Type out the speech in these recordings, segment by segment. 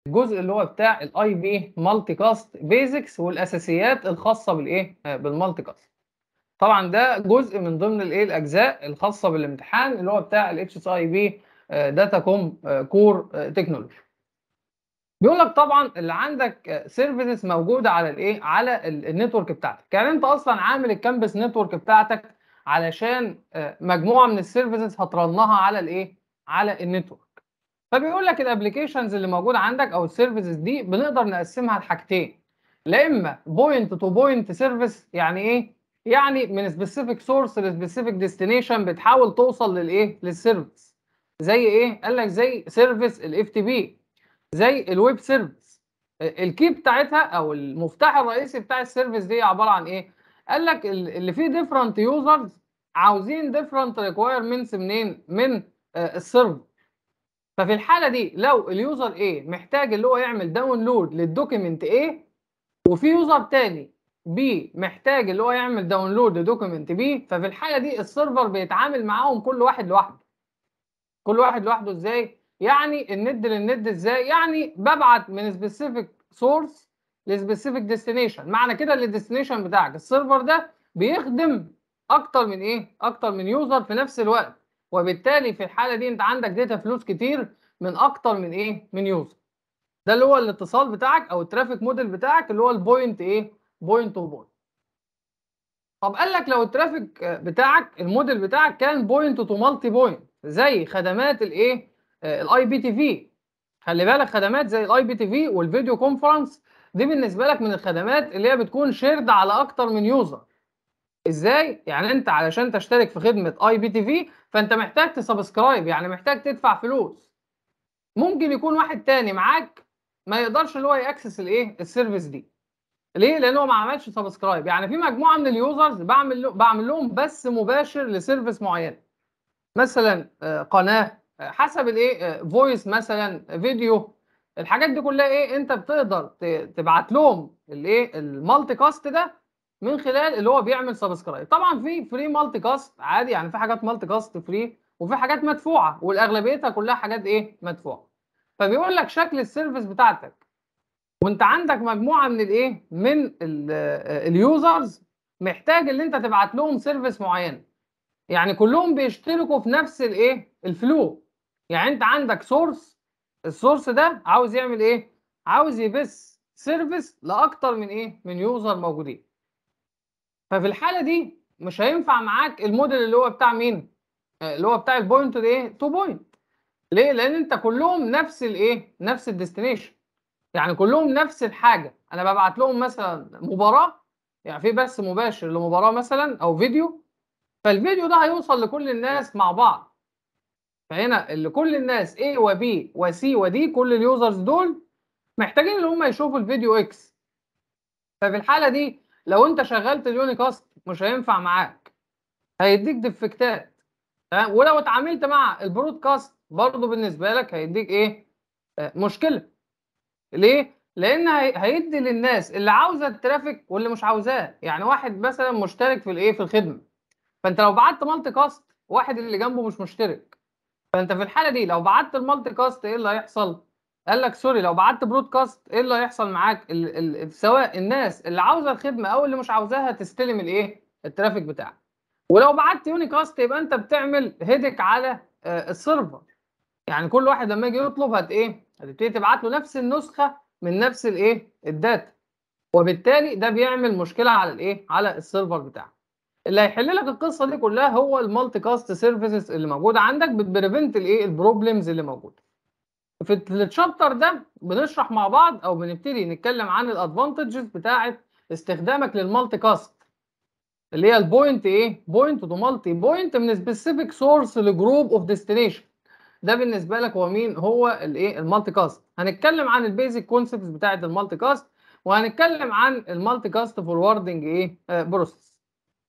الجزء اللي هو بتاع الاي بي مالتي كاست بيزكس والاساسيات الخاصه بالايه بالمالتي كاست طبعا ده جزء من ضمن الايه الاجزاء الخاصه بالامتحان اللي هو بتاع الاتش اس اي بي داتا كوم كور تكنولوجي بيقول لك طبعا اللي عندك سيرفيسز موجوده على الايه على النتورك بتاعتك يعني انت اصلا عامل الكامبس نتورك بتاعتك علشان مجموعه من السيرفيسز هترنها على الايه على النتورك فبيقول لك الابلكيشنز اللي موجوده عندك او السيرفيسز دي بنقدر نقسمها لحاجتين لا اما بوينت تو بوينت سيرفيس يعني ايه يعني من سبيسيفيك سورس لسبيسيفيك ديستنيشن بتحاول توصل للايه للسيرفيس زي ايه قال لك زي سيرفيس الاف تي بي زي الويب سيرفيس الكي بتاعتها او المفتاح الرئيسي بتاع السيرفيس دي عباره عن ايه قال لك اللي فيه ديفرنت يوزرز عاوزين ديفرنت ريكويرمنتس منين من السيرفر ففي الحاله دي لو اليوزر A محتاج اللي هو يعمل داونلود للدوكيمنت A وفي يوزر تاني B محتاج اللي هو يعمل داونلود لدوكيمنت B ففي الحاله دي السيرفر بيتعامل معاهم كل واحد لوحده كل واحد لوحده ازاي يعني الند للند ازاي يعني ببعت من سبيسيفيك سورس لسبيسيفيك ديستنيشن معنى كده ان الديستنيشن بتاعك السيرفر ده بيخدم اكتر من ايه اكتر من يوزر في نفس الوقت وبالتالي في الحاله دي انت عندك داتا فلوس كتير من اكتر من ايه من يوزر ده اللي هو الاتصال بتاعك او الترافيك موديل بتاعك اللي هو البوينت ايه بوينت تو بوينت طب قال لك لو الترافيك بتاعك الموديل بتاعك كان بوينت تو مالتي بوينت زي خدمات الايه الاي بي تي في خلي بالك خدمات زي الاي بي تي في والفيديو كونفرنس دي بالنسبه لك من الخدمات اللي هي بتكون شيرد على اكتر من يوزر ازاي يعني انت علشان تشترك في خدمه اي بي تي في فانت محتاج تسبسكرايب يعني محتاج تدفع فلوس ممكن يكون واحد تاني معاك ما يقدرش اللي هو ياكسس الايه السيرفيس دي ليه لان هو ما عملش سبسكرايب يعني في مجموعه من اليوزرز بعمل له بعمل لهم بس مباشر لسيرفيس معين مثلا قناه حسب الايه فويس مثلا فيديو الحاجات دي كلها ايه انت بتقدر تبعت لهم الايه المالتي كاست ده من خلال اللي هو بيعمل سبسكرايب طبعا في فري مالتي كاست عادي يعني في حاجات مالتي كاست فري وفي حاجات مدفوعه والاغلبيتها كلها حاجات ايه مدفوعه فبيقول لك شكل السيرفيس بتاعتك وانت عندك مجموعه من الايه من اليوزرز محتاج ان انت تبعت لهم سيرفيس معين يعني كلهم بيشتركوا في نفس الايه الفلو يعني انت عندك سورس السورس ده عاوز يعمل ايه عاوز يبث سيرفيس لاكتر من ايه من يوزر موجودين ففي الحاله دي مش هينفع معاك الموديل اللي هو بتاع مين اللي هو بتاع البوينت ده ايه تو بوينت ليه لان انت كلهم نفس الايه نفس الديستنيشن يعني كلهم نفس الحاجه انا ببعت لهم مثلا مباراه يعني في بث مباشر لمباراه مثلا او فيديو فالفيديو ده هيوصل لكل الناس مع بعض فهنا اللي كل الناس A و B و C و D كل اليوزرز دول محتاجين ان هم يشوفوا الفيديو اكس ففي الحاله دي لو انت شغلت اليونيكاست مش هينفع معاك هيديك ديفكتات تمام ولو اتعاملت مع البرودكاست برضه بالنسبه لك هيديك ايه آه مشكله ليه لان هيدي للناس اللي عاوزه الترافيك واللي مش عاوزاه يعني واحد مثلا مشترك في الايه في الخدمه فانت لو بعت مالتي كاست واحد اللي جنبه مش مشترك فانت في الحاله دي لو بعت المالتي كاست ايه اللي هيحصل قال لك سوري لو بعت برودكاست ايه اللي هيحصل معاك ال ال سواء الناس اللي عاوزه الخدمه او اللي مش عاوزاها تستلم الايه الترافيك بتاعك ولو بعت يونيكاست يبقى انت بتعمل هيدك على آه السيرفر يعني كل واحد لما يجي يطلب هت ايه هتبتدي تبعت له نفس النسخه من نفس الايه الداتا وبالتالي ده بيعمل مشكله على الايه على السيرفر بتاعك اللي هيحل لك القصه دي كلها هو المالتي كاست سيرفيسز اللي موجوده عندك بتبريفنت الايه البروبلمز اللي موجوده في الشابتر ده بنشرح مع بعض او بنبتدي نتكلم عن الادفانتجز بتاعه استخدامك للمالتي كاست اللي هي البوينت ايه بوينت تو مالتي بوينت من سبيسيفيك سورس لجروب اوف ديستنيشن ده بالنسبه لك هو مين هو الايه المالتي كاست هنتكلم عن البيزك كونسبتس بتاعه المالتي كاست وهنتكلم عن المالتي كاست فوروردنج ايه آه بروسيس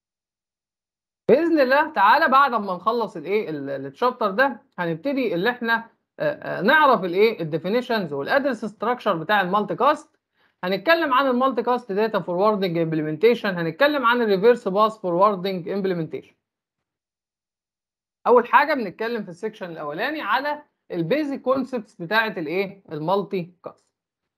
باذن الله تعالى بعد ما نخلص الايه الشابتر ده هنبتدي اللي احنا نعرف الايه الديفينيشنز والادرس ستراكشر بتاع المالتي كاست هنتكلم عن المالتي كاست داتا فوروردنج امبلمنتيشن هنتكلم عن الريفرس باس فوروردنج امبلمنتيشن اول حاجه بنتكلم في السكشن الاولاني على البيزك كونسبتس بتاعه الايه المالتي كاست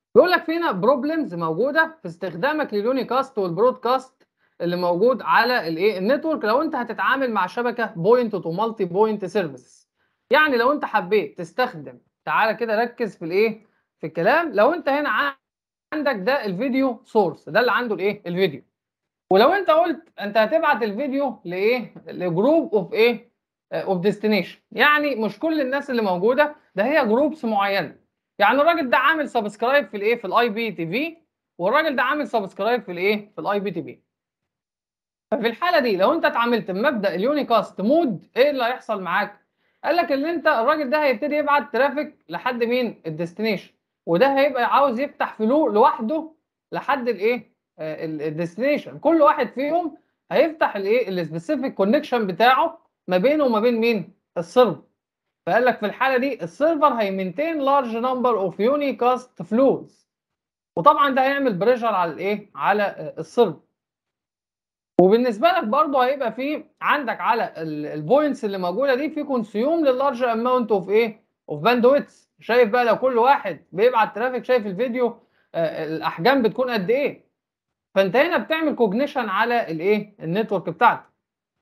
بيقول لك فينا بروبلمز موجوده في استخدامك لليونيكاست والبرودكاست اللي موجود على الايه النتورك لو انت هتتعامل مع شبكه بوينت تو مالتي بوينت سيرفيسز يعني لو انت حبيت تستخدم تعالى كده ركز في الايه في الكلام لو انت هنا عندك ده الفيديو سورس ده اللي عنده الايه الفيديو ولو انت قلت انت هتبعت الفيديو لايه لجروب اوف ايه اوف ديستنيشن يعني مش كل الناس اللي موجوده ده هي جروبس معينه يعني الراجل ده عامل سبسكرايب في الايه في الاي بي تي في والراجل ده عامل سبسكرايب في الايه في الاي بي تي في ففي الحاله دي لو انت اتعاملت بمبدا اليونيكاست مود ايه اللي هيحصل معاك قال لك ان انت الراجل ده هيبتدي يبعت ترافيك لحد مين الديستنيشن وده هيبقى عاوز يفتح فلو لوحده لحد الايه الديستنيشن كل واحد فيهم هيفتح الايه السبيسيفيك كونكشن بتاعه ما بينه وما بين مين السيرفر فقال لك في الحاله دي السيرفر هيمنتين لارج نمبر اوف يونيكاست فلوز وطبعا ده هيعمل بريشر على الايه على السيرفر وبالنسبه لك برضه هيبقى في عندك على البوينتس اللي موجوده دي في كونسيوم للارج اماونت اوف ايه اوف باندويتس شايف بقى لو كل واحد بيبعت ترافيك شايف الفيديو آه الاحجام بتكون قد ايه فانت هنا بتعمل كوجنيشن على الايه النتورك بتاعتك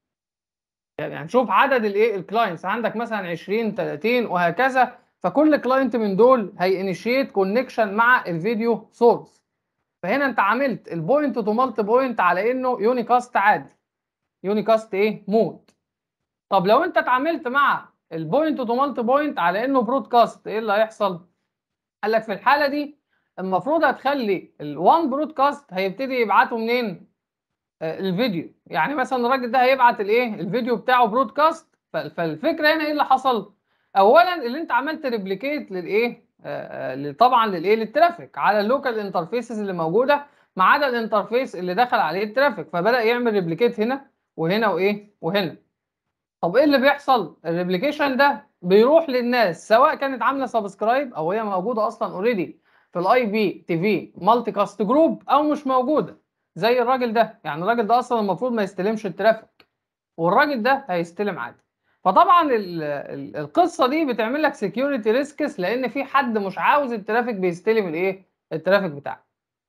يعني هنشوف عدد الايه الكلاينتس عندك مثلا 20 30 وهكذا فكل كلاينت من دول هينيشيت كونكشن مع الفيديو سورس فهنا انت عملت البوينت تو مالتي بوينت على انه يونيكاست عادي يونيكاست ايه مود طب لو انت اتعاملت مع البوينت تو مالتي بوينت على انه برودكاست ايه اللي هيحصل قال لك في الحاله دي المفروض هتخلي الوان برودكاست هيبتدي يبعته منين آه الفيديو يعني مثلا الراجل ده هيبعت الايه الفيديو بتاعه برودكاست فالفكره هنا ايه اللي حصل اولا اللي انت عملت ريبليكيت للايه آه طبعا للايه للترافيك على اللوكال انترفيسز اللي موجوده ما عدا الانترفيس اللي دخل عليه الترافيك فبدا يعمل ريبليكيت هنا وهنا وايه وهنا طب ايه اللي بيحصل الريبليكيشن ده بيروح للناس سواء كانت عامله سبسكرايب او هي موجوده اصلا اوريدي في الاي بي تي في مالتي كاست جروب او مش موجوده زي الراجل ده يعني الراجل ده اصلا المفروض ما يستلمش الترافيك والراجل ده هيستلم عادي فطبعا ال ال القصه دي بتعمل لك سكيورتي ريسكس لان في حد مش عاوز الترافيك بيستلم الايه الترافيك بتاعك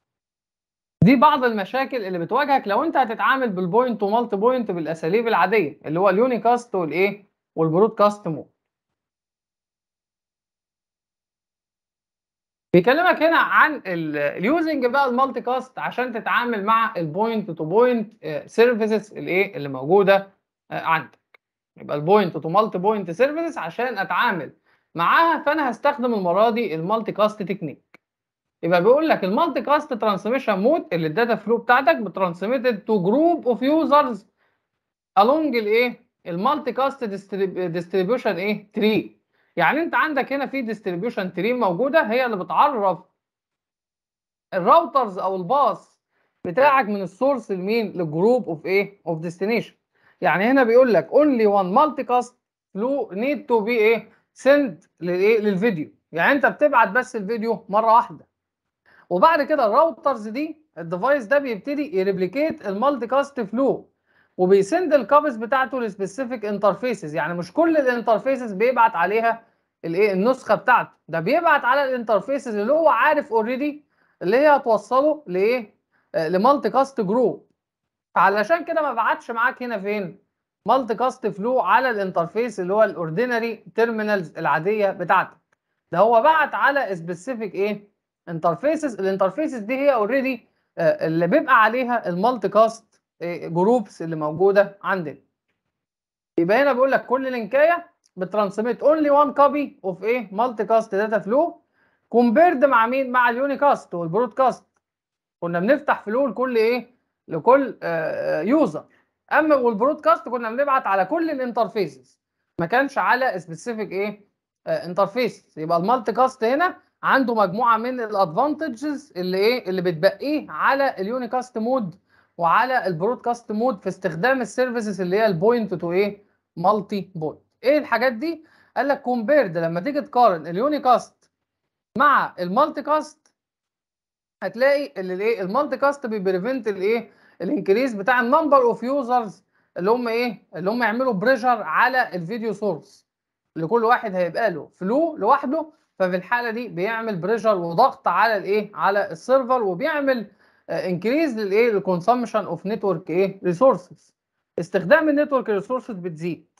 دي بعض المشاكل اللي بتواجهك لو انت هتتعامل بالبوينت ومالتي بوينت بالاساليب العاديه اللي هو اليونيكاست والايه والبرودكاست مود بيكلمك هنا عن اليوزنج بقى المالتي كاست عشان تتعامل مع البوينت تو بوينت سيرفيسز الايه اللي موجوده عندك يبقى البوينت تو مالتي بوينت سيرفيسز عشان اتعامل معاها فانا هستخدم المره دي المالتي كاست تكنيك يبقى بيقول لك المالتي كاست ترانسميشن مود اللي الداتا فلو بتاعتك بترانسميتد تو جروب اوف يوزرز along الايه المالتي كاست ديستريبيوشن ايه تري يعني انت عندك هنا في ديستريبيوشن تري موجوده هي اللي بتعرف الراوترز او الباص بتاعك من السورس لمين للجروب اوف ايه اوف ديستنيشن يعني هنا بيقول لك only one multicast flow need to be ايه send للايه للفيديو يعني انت بتبعت بس الفيديو مره واحده وبعد كده الراوترز دي الديفايس ده بيبتدي يريبليكيت المالتي كاست فلو وبيسند الكابس بتاعته لسبيسيفيك انترفيسز يعني مش كل الانترفيسز بيبعت عليها الايه النسخه بتاعته ده بيبعت على الانترفيسز اللي هو عارف اوريدي اللي هي هتوصله لايه لمالتي كاست جروب علشان كده ما بعتش معاك هنا فين مالتي كاست فلو على الانترفيس اللي هو الاوردينري تيرمينالز العاديه بتاعتك ده هو بعت على سبيسيفيك ايه انترفيسز الانترفيسز دي هي اوريدي اللي بيبقى عليها المالتي كاست جروبس اللي موجوده عندنا يبقى هنا بيقول لك كل لينكايه بترانسميت اونلي وان كوبي اوف ايه مالتي كاست داتا فلو كومبيرد مع مين مع اليونيكاست والبرودكاست كنا بنفتح فلو لكل ايه لكل آه يوزر اما والبرودكاست كنا بنبعت على كل الانترفيسز ما كانش على سبيسيفيك ايه آه انترفيس يبقى المالتي كاست هنا عنده مجموعه من الادفانتجز اللي ايه اللي بتبقيه على اليونيكاست مود وعلى البرودكاست مود في استخدام السيرفيسز اللي هي البوينت تو ايه مالتي بوينت ايه الحاجات دي قال لك كومبيرد لما تيجي تقارن اليونيكاست مع المالتي كاست هتلاقي اللي الايه المالتي كاست بيبريفنت الايه الانكريز بتاع النمبر اوف يوزرز اللي هم ايه اللي هم يعملوا بريشر على الفيديو سورس اللي كل واحد هيبقى له فلو لوحده ففي الحاله دي بيعمل بريشر وضغط على الايه على السيرفر وبيعمل انكريز للايه الكونسامشن اوف نتورك ايه ريسورسز استخدام النتورك ريسورسز بتزيد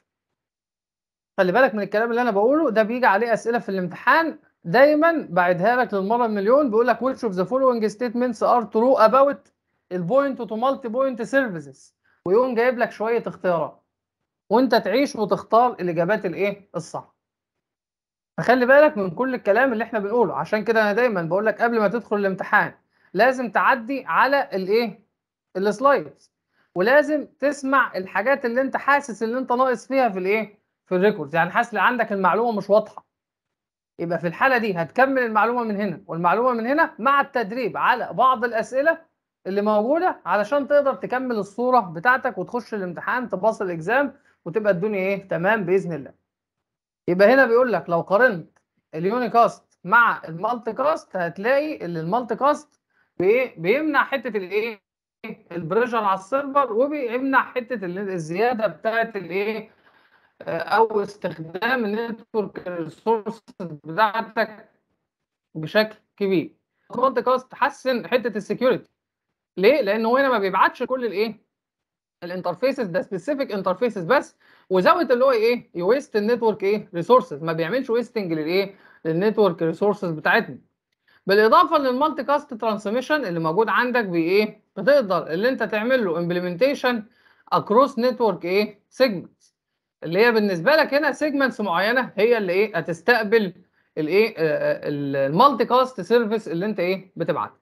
خلي بالك من الكلام اللي انا بقوله ده بيجي عليه اسئله في الامتحان دايما بعدها لك للمره المليون بيقول لك which of the following statements are true about البوينت تو مالتي بوينت سيرفيسز ويقوم جايب لك شويه اختيارات وانت تعيش وتختار الاجابات الايه الصح فخلي بالك من كل الكلام اللي احنا بنقوله عشان كده انا دايما بقول لك قبل ما تدخل الامتحان لازم تعدي على الايه السلايدز ولازم تسمع الحاجات اللي انت حاسس ان انت ناقص فيها في الايه في الريكوردز يعني حاسس ان عندك المعلومه مش واضحه يبقى في الحاله دي هتكمل المعلومه من هنا والمعلومه من هنا مع التدريب على بعض الاسئله اللي موجوده علشان تقدر تكمل الصوره بتاعتك وتخش الامتحان تباص الاكزام وتبقى الدنيا ايه تمام باذن الله يبقى هنا بيقول لك لو قارنت اليونيكاست مع المالتي كاست هتلاقي ان المالتي كاست بايه بيمنع حته الايه البريشر على السيرفر وبيمنع حته الزياده بتاعه الايه او استخدام النتورك ريسورس بتاعتك بشكل كبير المالتي كاست تحسن حته السكيورتي ليه لان هو هنا ما بيبعتش كل الايه الانترفيسز ده سبيسيفيك انترفيسز بس وزاويه اللي هو ايه يويست النتورك ايه ريسورسز ما بيعملش ويستنج للايه للنتورك ريسورسز بتاعتنا بالاضافه للمالتي كاست ترانسميشن اللي موجود عندك بايه بتقدر اللي انت تعمل له امبلمنتيشن اكروس نتورك ايه سيجمنتس اللي هي بالنسبه لك هنا سيجمنتس معينه هي اللي ايه هتستقبل الايه المالتي كاست سيرفيس اللي انت ايه بتبعتها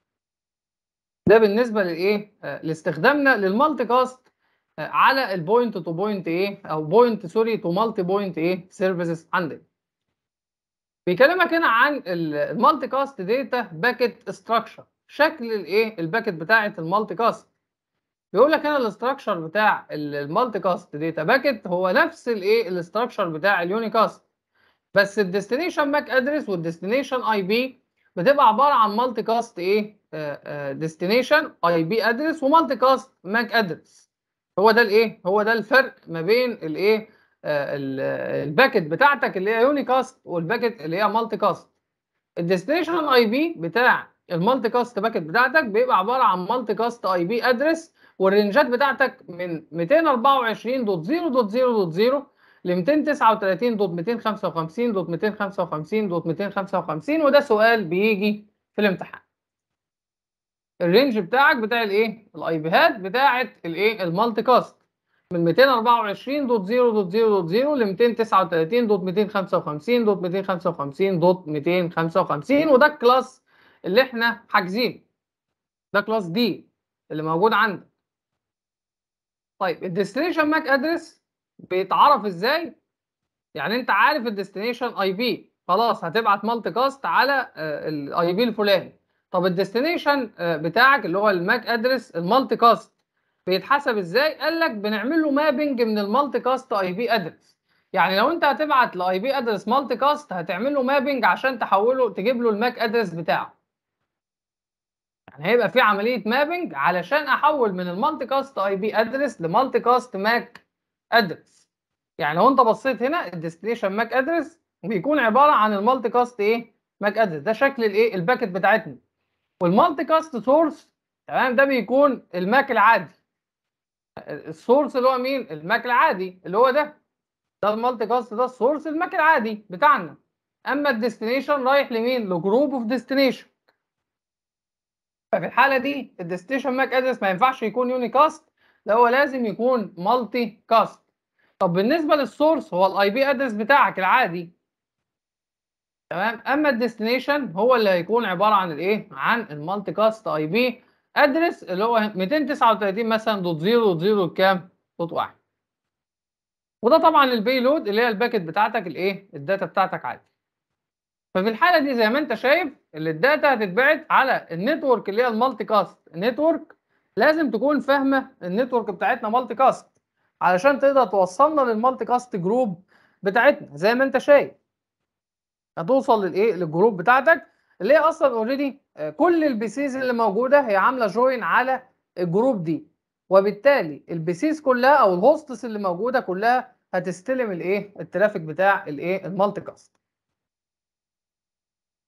ده بالنسبه للايه لاستخدامنا للمالتي كاست على البوينت تو بوينت ايه او بوينت سوري تو مالتي بوينت ايه سيرفيسز عندنا بيكلمك هنا عن المالتي كاست داتا باكيت ستراكشر شكل الايه الباكيت بتاعه المالتي كاست بيقول لك هنا الاستراكشر بتاع المالتي كاست داتا باكيت هو نفس الايه الاستراكشر بتاع اليونيكاست بس الديستنيشن ماك ادرس والديستنيشن اي بي بتبقى عباره عن مالتي كاست ايه ديستنيشن اي بي ادرس ومالتي كاست ماك ادرس هو ده الايه هو ده الفرق ما بين الايه الباكت بتاعتك اللي هي يونيكاست والباكت اللي هي مالتي كاست الديستنيشن اي بي بتاع المالتي كاست باكت بتاعتك بيبقى عباره عن مالتي كاست اي بي ادرس والرينجات بتاعتك من 224.0.0.0 ل 239.255.255.255 وده سؤال بيجي في الامتحان الرينج بتاعك بتاع الايه الاي بيهات بتاعه الايه المالتي كاست من 224.0.0.0 ل 239.255.255.255 وده الكلاس اللي احنا حاجزينه ده كلاس دي اللي موجود عندك طيب الديستنيشن ماك ادرس بيتعرف ازاي يعني انت عارف الديستنيشن اي بي خلاص هتبعت مالتي كاست على الاي بي الفلاني طب الديستنيشن بتاعك اللي هو الماك ادرس المالتي كاست بيتحسب ازاي قال لك بنعمل له مابنج من المالتي كاست اي بي ادرس يعني لو انت هتبعت لاي بي ادرس مالتي كاست هتعمل له مابنج عشان تحوله تجيب له الماك ادرس بتاعه يعني هيبقى في عمليه مابنج علشان احول من المالتي كاست اي بي ادرس لمالتي كاست ماك ادرس يعني لو انت بصيت هنا الديستنيشن ماك ادرس بيكون عباره عن المالتي كاست ايه ماك ادرس ده شكل الايه الباكت بتاعتنا والمالتي كاست سورس تمام ده بيكون الماك العادي السورس اللي هو مين الماك العادي اللي هو ده ده المالتي كاست ده السورس الماك العادي بتاعنا اما الديستنيشن رايح لمين لجروب اوف ديستنيشن ففي الحاله دي الديستنيشن ماك ادرس ما ينفعش يكون يوني كاست ده هو لازم يكون مالتي كاست طب بالنسبه للسورس هو الاي بي ادرس بتاعك العادي تمام اما الديستنيشن هو اللي هيكون عباره عن الايه عن المالتي كاست اي بي ادرس اللي هو 239 مثلا دوت 0 دوت 0 كام دوت 1 وده طبعا البي لود اللي هي الباكت بتاعتك الايه الداتا بتاعتك عادي ففي الحاله دي زي ما انت شايف اللي الداتا هتتبعت على النتورك اللي هي المالتي كاست نتورك لازم تكون فاهمه النتورك بتاعتنا مالتي كاست علشان تقدر توصلنا للمالتي كاست جروب بتاعتنا زي ما انت شايف هتوصل للايه للجروب بتاعتك اللي هي اصلا اوريدي كل البيسيز اللي موجوده هي عامله جوين على الجروب دي وبالتالي البيسيز كلها او الهوستس اللي موجوده كلها هتستلم الايه الترافيك بتاع الايه المالتي كاست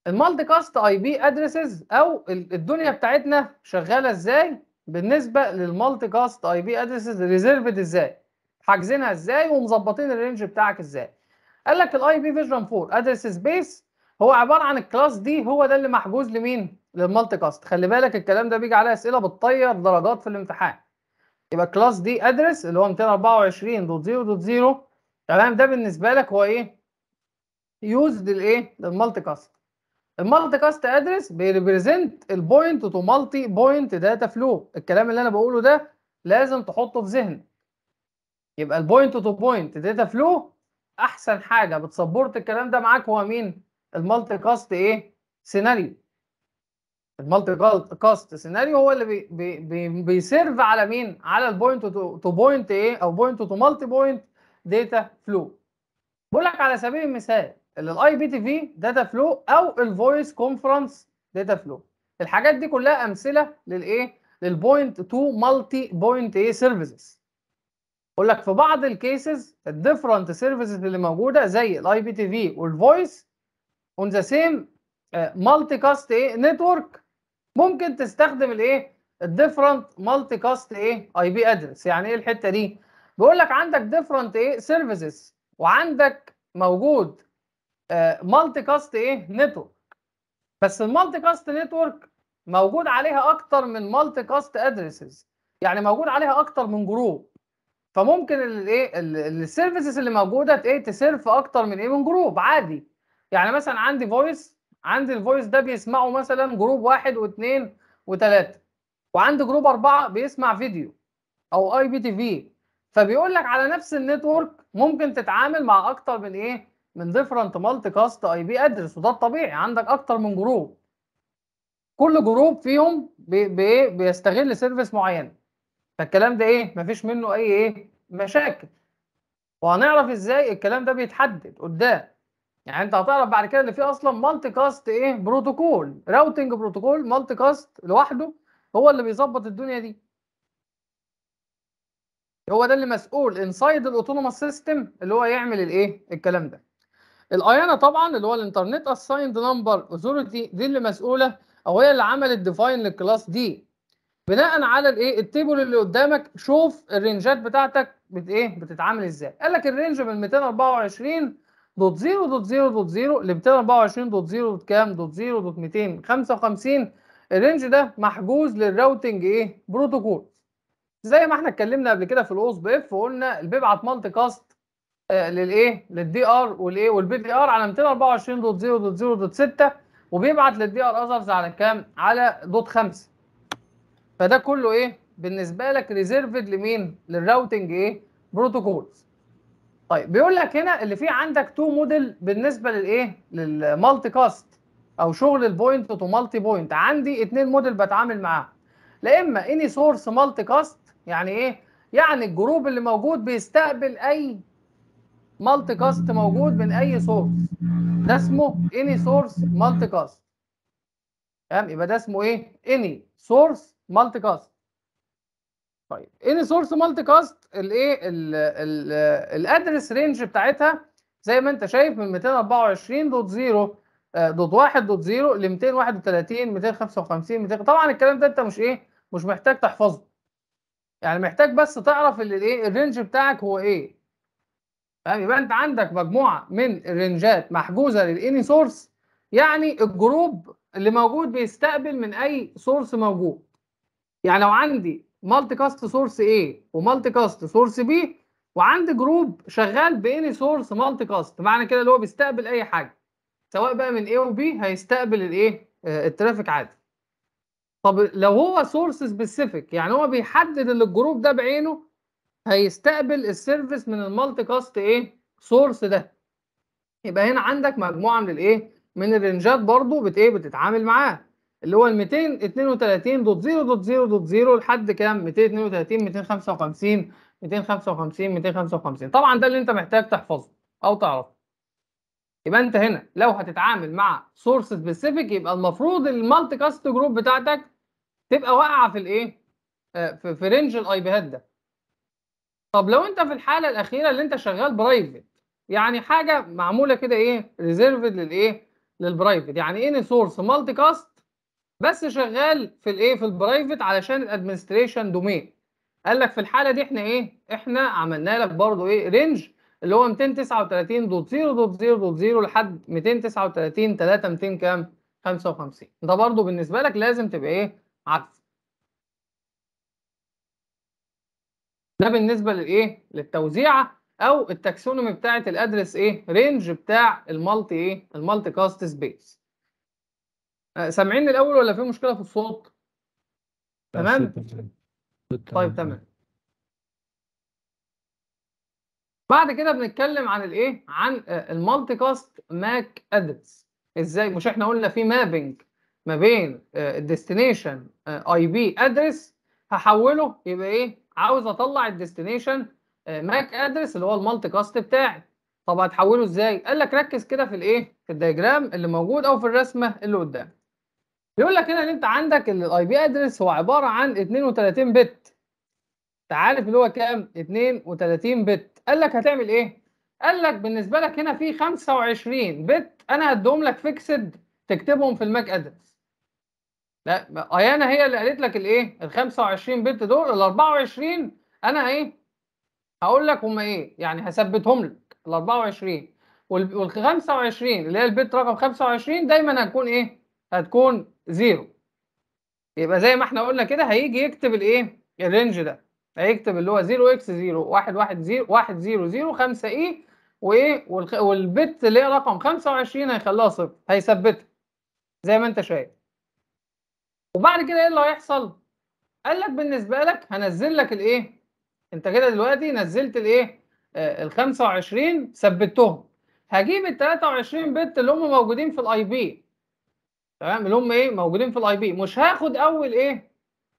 المالتي كاست اي بي ادريسز او الدنيا بتاعتنا شغاله ازاي بالنسبه للمالتي كاست اي بي ادريسز ريزيرفد ازاي حاجزينها ازاي ومظبطين الرينج بتاعك ازاي قال لك الاي بي فيجن 4 ادرس سبيس هو عباره عن الكلاس دي هو ده اللي محجوز لمين للمالتي كاست خلي بالك الكلام ده بيجي عليه اسئله بتطير درجات في الامتحان يبقى الكلاس دي ادرس اللي هو 224.0.0 تمام ده بالنسبه لك هو ايه يوزد الايه للمالتي كاست المالتي كاست ادرس بيريبريزنت البوينت تو مالتي بوينت داتا فلو الكلام اللي انا بقوله ده لازم تحطه في ذهنك يبقى البوينت تو بوينت داتا فلو احسن حاجه بتسبورت الكلام ده معاك هو مين المالتي كاست ايه سيناريو المالتي كاست سيناريو هو اللي بي بي بي بيسيرف على مين على البوينت تو بوينت ايه او بوينت تو مالتي بوينت داتا فلو بقول لك على سبيل المثال الاي بي تي في داتا فلو او الفويس كونفرنس داتا فلو الحاجات دي كلها امثله للايه للبوينت تو مالتي بوينت ايه سيرفيسز بقول لك في بعض الكيسز الديفرنت سيرفيسز اللي موجوده زي الاي بي تي في والفويس اون ذا سيم مالتي كاست ايه نتورك ممكن تستخدم الايه الديفرنت مالتي كاست ايه اي بي ادرس يعني ايه الحته دي بيقول لك عندك ديفرنت ايه سيرفيسز وعندك موجود مالتي كاست ايه نتورك بس المالتي كاست نتورك موجود عليها اكتر من مالتي كاست ادريسز يعني موجود عليها اكتر من جروب فممكن الايه السيرفيسز اللي موجوده ايه تسيرف اكتر من ايه من جروب عادي يعني مثلا عندي فويس عندي الفويس ده بيسمعه مثلا جروب واحد واثنين وثلاثه وعندي جروب اربعه بيسمع فيديو او اي بي تي في فبيقول لك على نفس النتورك ممكن تتعامل مع اكتر من ايه من ديفرنت مالتي كاست اي بي ادرس وده الطبيعي عندك اكتر من جروب كل جروب فيهم بي بي بيستغل سيرفيس معين فالكلام ده ايه مفيش منه اي ايه مشاكل وهنعرف ازاي الكلام ده بيتحدد قدام يعني انت هتعرف بعد كده ان في اصلا مالتي كاست ايه بروتوكول راوتنج بروتوكول مالتي كاست لوحده هو اللي بيظبط الدنيا دي هو ده اللي مسؤول انسايد الاوتونوموس سيستم اللي هو يعمل الايه الكلام ده الايانا طبعا اللي هو الانترنت اسايند نمبر اوثورتي دي اللي مسؤوله او هي اللي عملت ديفاين للكلاس دي بناء على الايه التيبل اللي قدامك شوف الرينجات بتاعتك بت ايه بتتعامل ازاي قال لك الرينج من 224 دوت 0 دوت 0 دوت 0 ل 224 دوت 0 دوت كام دوت 0 دوت 255 الرينج ده محجوز للراوتنج ايه بروتوكول زي ما احنا اتكلمنا قبل كده في الاوس بي اف وقلنا اللي بيبعت مالتي كاست آه للايه للدي ار والايه والبي دي ار على 224 دوت 0 دوت 0 دوت 6 وبيبعت للدي ار اذرز على كام على دوت 5 فده كله ايه بالنسبه لك ريزيرفد لمين للراوتنج ايه بروتوكولز طيب بيقول لك هنا اللي في عندك تو موديل بالنسبه للايه للمالتي كاست او شغل البوينت تو مالتي بوينت عندي اتنين موديل بتعامل معاهم لا اما اني سورس مالتي كاست يعني ايه يعني الجروب اللي موجود بيستقبل اي مالتي كاست موجود من اي سورس ده اسمه اني سورس مالتي كاست تمام يبقى ده اسمه ايه اني سورس مالتي كاست طيب اني سورس مالتي كاست الايه الادرس رينج بتاعتها زي ما انت شايف من 224 دوت 0 دوت 1 دوت 0 ل 231 255 200 طبعا الكلام ده انت مش ايه مش محتاج تحفظه يعني محتاج بس تعرف الايه الرينج بتاعك هو ايه فاهم يبقى انت عندك مجموعه من الرينجات محجوزه للاني سورس يعني الجروب اللي موجود بيستقبل من اي سورس موجود يعني لو عندي مالتي كاست سورس A ومالتي كاست سورس B وعندي جروب شغال باني سورس مالتي كاست معنى كده اللي هو بيستقبل اي حاجه سواء بقى من A و B هيستقبل الايه الترافيك عادي طب لو هو سورس سبيسيفيك يعني هو بيحدد ان الجروب ده بعينه هيستقبل السيرفيس من المالتي كاست ايه سورس ده يبقى هنا عندك مجموعه من الايه من الرنجات برضو بت ايه بتتعامل معاه اللي هو ال 232 دوت 0 دوت 0 دوت 0 لحد كام 232 255 255 255 طبعا ده اللي انت محتاج تحفظه او تعرفه يبقى انت هنا لو هتتعامل مع سورس سبيسيفيك يبقى المفروض المالتي كاست جروب بتاعتك تبقى واقعه في الايه في, في رينج الاي بيهات ده طب لو انت في الحاله الاخيره اللي انت شغال برايفت يعني حاجه معموله كده ايه ريزيرفد للايه للبرايفت يعني اني سورس مالتي كاست بس شغال في الايه في البرايفت علشان الادمنستريشن دومين قال لك في الحاله دي احنا ايه احنا عملنا لك برضو ايه رينج اللي هو 239.0.0.0 لحد 239 3 200 كام 55 ده برضو بالنسبه لك لازم تبقى ايه عارف ده بالنسبه للايه للتوزيعه او التاكسونومي بتاعه الادرس ايه رينج بتاع المالتي ايه المالتي كاست سبيس سامعين الاول ولا في مشكله في الصوت تمام طيب تمام بعد كده بنتكلم عن الايه عن المالتي كاست ماك ادرس ازاي مش احنا قلنا في مابنج ما بين الديستنيشن اي بي ادرس هحوله يبقى ايه عاوز اطلع الديستنيشن ماك ادرس اللي هو المالتي كاست بتاعي طب هتحوله ازاي قال لك ركز كده في الايه في الدياجرام اللي موجود او في الرسمه اللي قدام يقول لك هنا ان انت عندك الاي بي ادرس هو عباره عن 32 بت انت عارف اللي هو كام 32 بت قال لك هتعمل ايه قال لك بالنسبه لك هنا في 25 بت انا هديهم لك فيكسد تكتبهم في الماك ادرس لا ايانا هي اللي قالت لك الايه ال 25 بت دول ال 24 انا ايه هقول لك هم ايه يعني هثبتهم لك ال 24 وال 25 اللي هي البت رقم 25 دايما هتكون ايه هتكون زيرو يبقى زي ما احنا قلنا كده هيجي يكتب الايه الرينج ده هيكتب اللي هو 0 اكس 0 1 1 0 1 0 0 5 اي وايه والبت اللي هي رقم 25 هيخليها صفر هيثبتها زي ما انت شايف وبعد كده ايه اللي هيحصل قال لك بالنسبه لك هنزل لك الايه انت كده دلوقتي نزلت الايه آه ال 25 ثبتهم هجيب ال 23 بت اللي هم موجودين في الاي بي تمام اللي هم ايه موجودين في الاي بي مش هاخد اول ايه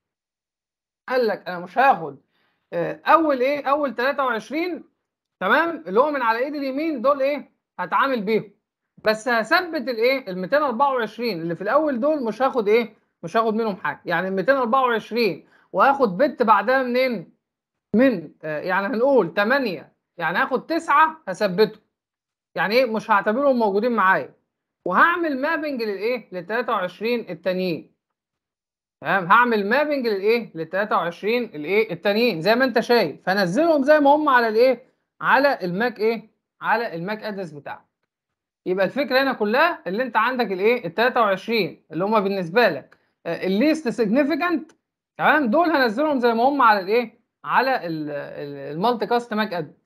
قال لك انا مش هاخد آه اول ايه اول 23 تمام اللي هو من على ايد اليمين دول ايه هتعامل بيهم بس هثبت الايه ال 224 اللي في الاول دول مش هاخد ايه مش هاخد منهم حاجه يعني ال 224 وهاخد بت بعدها منين من آه يعني هنقول 8 يعني هاخد 9 هثبته يعني ايه مش هعتبرهم موجودين معايا وهعمل مابنج للايه لل 23 التانيين تمام هعمل مابنج للايه لل 23 الايه التانيين زي ما انت شايف فنزلهم زي ما هم على الايه على الماك ايه على الماك ادرس بتاعك يبقى الفكره هنا كلها اللي انت عندك الايه ال 23 اللي هم بالنسبه لك الليست سيجنيفيكانت تمام دول هنزلهم زي ما هم على الايه على المالتي كاست ماك ادرس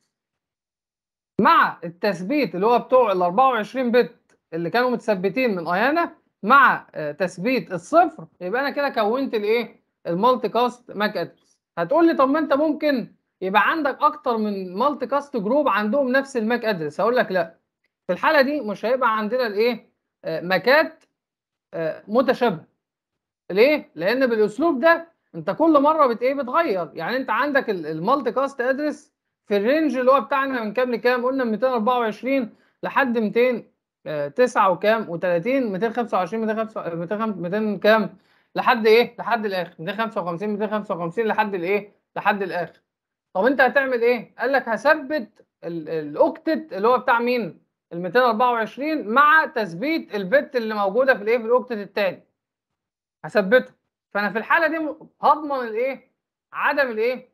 مع التثبيت اللي هو بتوع ال 24 بت اللي كانوا متثبتين من ايانا مع تثبيت الصفر يبقى انا كده كونت الايه المالتي كاست ماك ادرس هتقول لي طب ما انت ممكن يبقى عندك اكتر من مالتي كاست جروب عندهم نفس الماك ادرس هقول لك لا في الحاله دي مش هيبقى عندنا الايه ماكات متشابهه ليه لان بالاسلوب ده انت كل مره بت ايه بتغير يعني انت عندك المالتي كاست ادرس في الرينج اللي هو بتاعنا من كام لكام قلنا من 224 لحد 200 9 وكام و30 225 225 200 كام لحد ايه لحد الاخر 255 255 لحد الايه لحد الاخر طب انت هتعمل ايه قال لك هثبت الاوكتت اللي هو بتاع مين ال 224 مع تثبيت البت اللي موجوده في الايه في الاوكتت الثاني هثبته فانا في الحاله دي هضمن الايه عدم الايه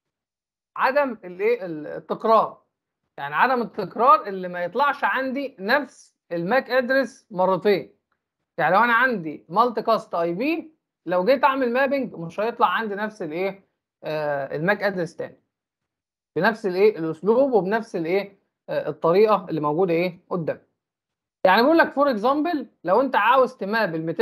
عدم الايه التكرار يعني عدم التكرار اللي ما يطلعش عندي نفس الماك ادرس مرتين يعني لو انا عندي مالتي كاست اي بي لو جيت اعمل مابنج مش هيطلع عندي نفس الايه آه الماك ادرس تاني بنفس الايه الاسلوب وبنفس الايه آه الطريقه اللي موجوده ايه قدام يعني بقول لك فور اكزامبل لو انت عاوز تماب ال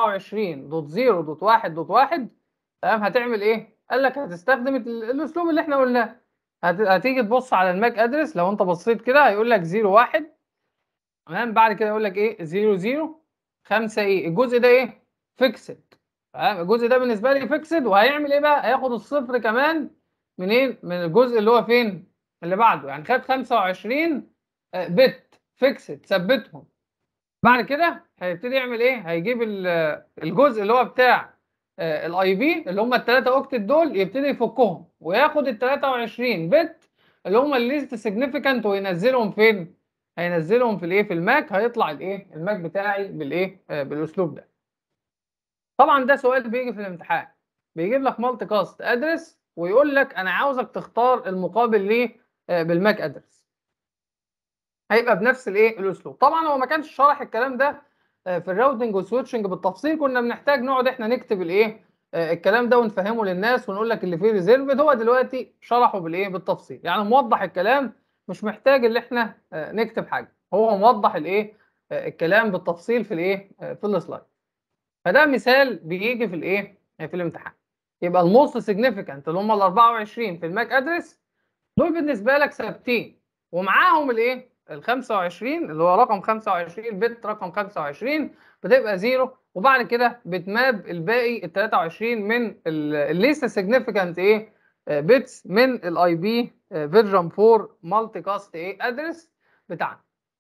224.0.1.1 تمام هتعمل ايه قال لك هتستخدم الاسلوب اللي احنا قلناه هتيجي تبص على الماك ادرس لو انت بصيت كده هيقول لك 01 تمام بعد كده يقول لك ايه 00 5 ايه الجزء ده ايه فيكسد تمام الجزء ده بالنسبه لي فيكسد وهيعمل ايه بقى هياخد الصفر كمان منين من الجزء اللي هو فين اللي بعده يعني خد 25 بت فيكسد ثبتهم بعد كده هيبتدي يعمل ايه هيجيب الجزء اللي هو بتاع الاي بي اللي هم الثلاثه اوكتت دول يبتدي يفكهم وياخد ال 23 بت اللي هم الليست سيجنيفيكانت وينزلهم فين هينزلهم في الايه في الماك هيطلع الايه الماك بتاعي بالايه آه بالاسلوب ده طبعا ده سؤال بيجي في الامتحان بيجيب لك مالتي كاست ادرس ويقول لك انا عاوزك تختار المقابل ليه آه بالماك ادرس هيبقى بنفس الايه الاسلوب طبعا هو ما كانش شرح الكلام ده آه في الراوتنج والسويتشنج بالتفصيل كنا بنحتاج نقعد احنا نكتب الايه آه الكلام ده ونفهمه للناس ونقول لك اللي فيه ريزيرفد هو دلوقتي شرحه بالايه بالتفصيل يعني موضح الكلام مش محتاج ان احنا آه نكتب حاجه هو موضح الايه آه الكلام بالتفصيل في الايه في السلايد فده مثال بيجي في الايه في الامتحان يبقى الموست سيجنيفيكانت اللي هم ال 24 في الماك ادرس دول بالنسبه لك ثابتين ومعاهم الايه ال 25 اللي هو رقم 25 بت رقم 25 بتبقى زيرو وبعد كده بتماب الباقي ال 23 من الليست سيجنيفيكانت ايه بيتس من الاي بي فيرجن 4 مالتي كاست ايه ادرس بتاعنا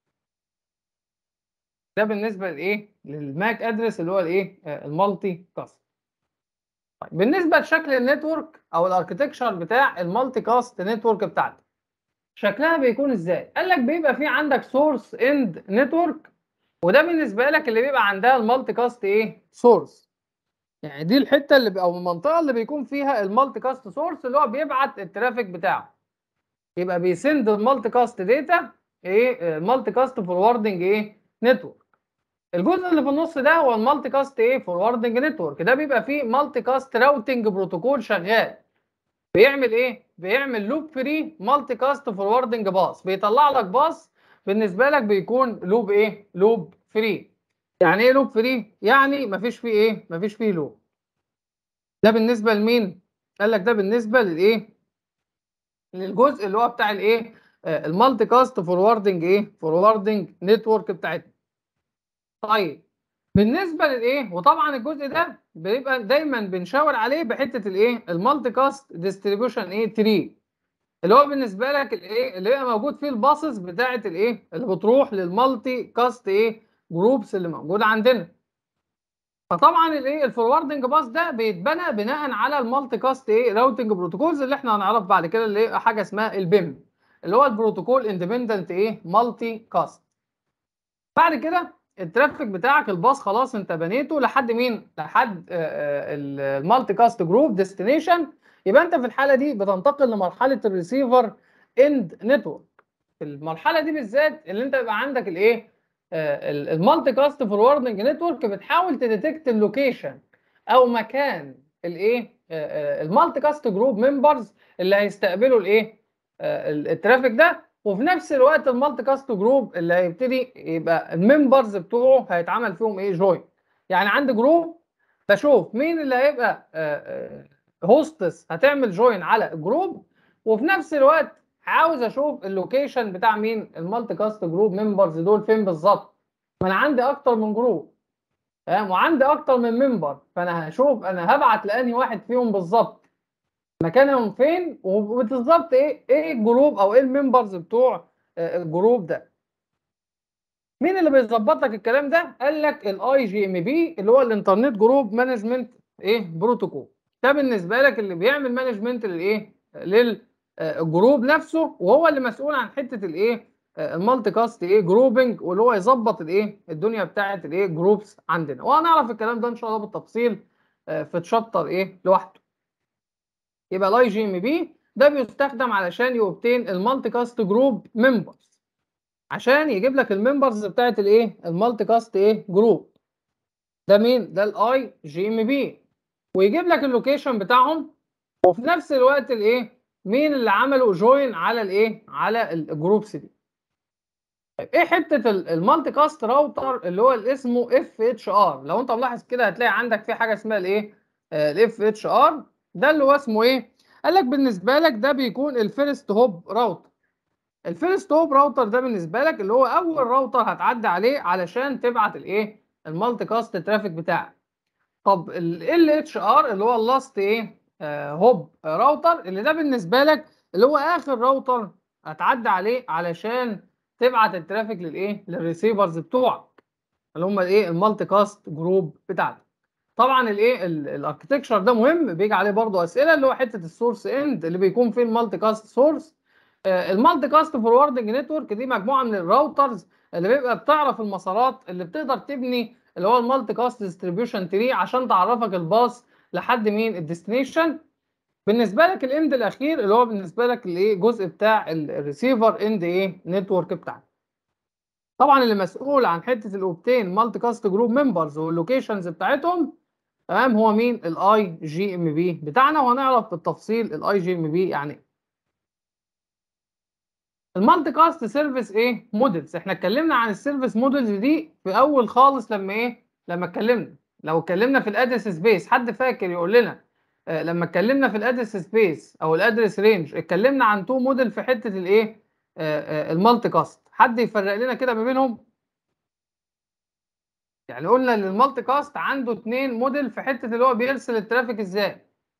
ده بالنسبه لايه للماك ادرس اللي هو الايه المالتي كاست طيب بالنسبه لشكل النتورك او الاركتكشر بتاع المالتي كاست نتورك بتاعتك شكلها بيكون ازاي قال لك بيبقى في عندك سورس اند نتورك وده بالنسبه لك اللي بيبقى عندها المالتي كاست ايه سورس يعني دي الحته اللي او المنطقه اللي بيكون فيها المالتي كاست سورس اللي هو بيبعت الترافيك بتاعه يبقى بيسند المالتي كاست داتا ايه المالتي كاست فوروردنج ايه نتورك الجزء اللي في النص ده هو المالتي كاست ايه فوروردنج نتورك ده بيبقى فيه مالتي كاست راوتنج بروتوكول شغال بيعمل ايه بيعمل لوب فري مالتي كاست فوروردنج باص بيطلع لك باص بالنسبه لك بيكون لوب ايه لوب فري يعني ايه لوب فري يعني مفيش فيه ايه مفيش فيه لوب ده بالنسبه لمين قال لك ده بالنسبه للايه للجزء اللي هو بتاع الايه آه المالتي كاست فوروردنج ايه فوروردنج نتورك بتاعتنا طيب بالنسبه للايه وطبعا الجزء ده بيبقى دايما بنشاور عليه بحته الايه المالتي كاست ديستريبيوشن ايه تري اللي هو بالنسبه لك الايه اللي بيبقى موجود فيه الباصز بتاعه الايه اللي بتروح للمالتي كاست ايه جروبس اللي موجوده عندنا فطبعا الايه الفوروردنج باص ده بيتبنى بناء على المالتي كاست ايه راوتنج بروتوكولز اللي احنا هنعرف بعد كده اللي هي حاجه اسمها البيم اللي هو البروتوكول اندبندنت ايه مالتي كاست بعد كده الترافيك بتاعك الباص خلاص انت بنيته لحد مين لحد المالتي كاست جروب ديستنيشن يبقى انت في الحاله دي بتنتقل لمرحله الريسيفر اند نتورك في المرحله دي بالذات اللي انت يبقى عندك الايه المالتي كاست فوروردنج نتورك بتحاول تديتكت اللوكيشن او مكان الايه المالتي كاست جروب ممبرز اللي هيستقبلوا الايه الترافيك ده وفي نفس الوقت المالتي كاست جروب اللي هيبتدي يبقى الممبرز بتوعه هيتعمل فيهم ايه جوين يعني عندي جروب بشوف مين اللي هيبقى هوستس هتعمل جوين على الجروب وفي نفس الوقت عاوز اشوف اللوكيشن بتاع مين المالتي كاست جروب ممبرز دول فين بالظبط ما انا عندي اكتر من جروب تمام وعندي اكتر من ممبر فانا هشوف انا هبعت لانهي واحد فيهم بالظبط مكانهم فين وبالظبط ايه ايه الجروب او ايه الممبرز بتوع الجروب ده مين اللي بيظبط لك الكلام ده قال لك الاي جي ام بي اللي هو الانترنت جروب مانجمنت ايه بروتوكول ده بالنسبه لك اللي بيعمل مانجمنت للايه للجروب نفسه وهو اللي مسؤول عن حته الايه المالتي كاست ايه جروبنج واللي هو يظبط الايه الدنيا بتاعه الايه جروبس عندنا وهنعرف الكلام ده ان شاء الله بالتفصيل في تشابتر ايه لوحده يبقى الاي جي ام بي ده بيستخدم علشان يوبتين المالتي كاست جروب ممبرز عشان يجيب لك الممبرز بتاعت الايه المالتي كاست ايه جروب ده مين ده الاي جي ام بي ويجيب لك اللوكيشن بتاعهم وفي نفس الوقت الايه مين اللي عملوا جوين على الايه على الجروبس دي طيب ايه حته المالتي كاست راوتر اللي هو اللي اسمه اف اتش ار لو انت ملاحظ كده هتلاقي عندك في حاجه اسمها الايه الاف اتش ار ده اللي هو اسمه ايه قال لك بالنسبه لك ده بيكون الفيرست هوب راوتر الفيرست هوب راوتر ده بالنسبه لك اللي هو اول راوتر هتعدي عليه علشان تبعت الايه المالتي كاست ترافيك بتاعك طب ال اتش ار اللي هو اللاست ايه آه هوب راوتر اللي ده بالنسبه لك اللي هو اخر راوتر هتعدي عليه علشان تبعت الترافيك للايه للريسيفرز بتوعك اللي هم الايه المالتي كاست جروب بتاعتك طبعا الايه الاركتكشر ده مهم بيجي عليه برضه اسئله اللي هو حته السورس اند اللي بيكون فيه المالتي كاست سورس المالتي كاست فوروردنج نتورك دي مجموعه من الراوترز اللي بيبقى بتعرف المسارات اللي بتقدر تبني اللي هو المالتي كاست ديستريبيوشن تري عشان تعرفك الباص لحد مين الديستنيشن بالنسبه لك الاند الاخير اللي هو بالنسبه لك الايه جزء بتاع الريسيفر اند ايه نتورك بتاعك طبعا اللي مسؤول عن حته الاوبتين مالتي كاست جروب ممبرز واللوكيشنز بتاعتهم تمام هو مين الاي جي ام بي بتاعنا وهنعرف بالتفصيل الاي جي ام بي يعني ايه المالتي كاست سيرفيس ايه موديلز احنا اتكلمنا عن السيرفيس موديلز دي في اول خالص لما ايه لما اتكلمنا لو اتكلمنا في الادرس سبيس حد فاكر يقول لنا آه لما اتكلمنا في الادرس سبيس او الادرس رينج اتكلمنا عن تو موديل في حته الايه آه آه المالتي كاست حد يفرق لنا كده ما بينهم يعني قلنا ان المالتي كاست عنده اتنين موديل في حته اللي هو بيرسل الترافيك ازاي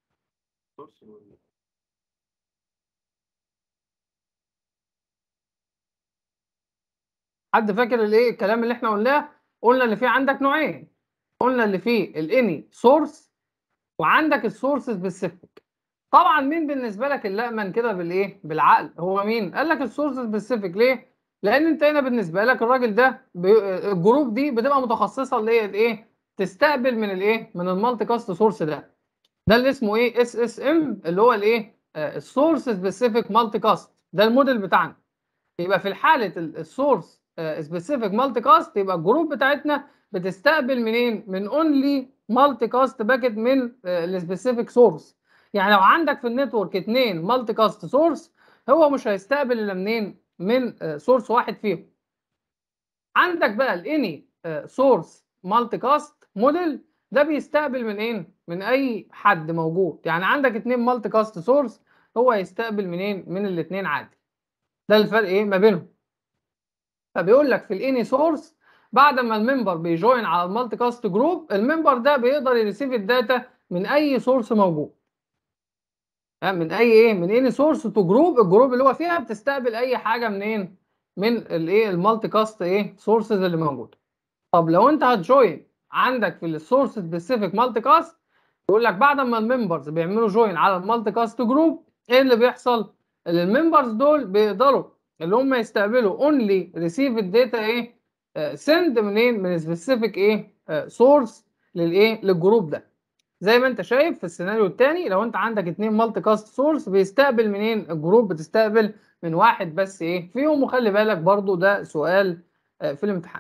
حد فاكر الايه الكلام اللي احنا قلناه قلنا اللي فيه عندك نوعين قلنا اللي فيه الاني سورس وعندك السورس سبيسيفيك طبعا مين بالنسبه لك اللأمن كده بالايه بالعقل هو مين قال لك السورس سبيسيفيك ليه لان انت هنا بالنسبه لك الراجل ده الجروب دي بتبقى متخصصه اللي هي الايه تستقبل من الايه من المالتي كاست سورس ده ده اللي اسمه ايه اس اس ام اللي هو الايه السورس سبيسيفيك مالتي كاست ده الموديل بتاعنا يبقى في حاله السورس سبيسيفيك مالتي كاست يبقى الجروب بتاعتنا بتستقبل منين من اونلي مالتي كاست باكت من السبيسيفيك سورس يعني لو عندك في النتورك اثنين مالتي كاست سورس هو مش هيستقبل الا منين من سورس واحد فيهم عندك بقى الاني سورس مالتي كاست موديل ده بيستقبل من ايه من اي حد موجود يعني عندك اتنين مالتي كاست سورس هو هيستقبل منين من الاثنين عادي ده الفرق ايه ما بينهم فبيقول لك في الاني سورس بعد ما الممبر بيجوين على المالتي كاست جروب الممبر ده بيقدر يريسيف الداتا من اي سورس موجود من اي ايه من اني سورس تو جروب الجروب اللي هو فيها بتستقبل اي حاجه منين من الايه المالتي كاست ايه سورسز اللي موجوده طب لو انت هتجوين عندك في السورس سبيسيفيك مالتي كاست يقول لك بعد ما الممبرز بيعملوا جوين على المالتي كاست جروب ايه اللي بيحصل الممبرز دول بيقدروا اللي هم يستقبلوا اونلي ريسيف الداتا ايه سند منين من سبيسيفيك ايه سورس للايه للجروب ده زي ما انت شايف في السيناريو الثاني لو انت عندك اتنين مالتي كاست سورس بيستقبل منين الجروب بتستقبل من واحد بس ايه فيهم وخلي بالك برضو ده سؤال في الامتحان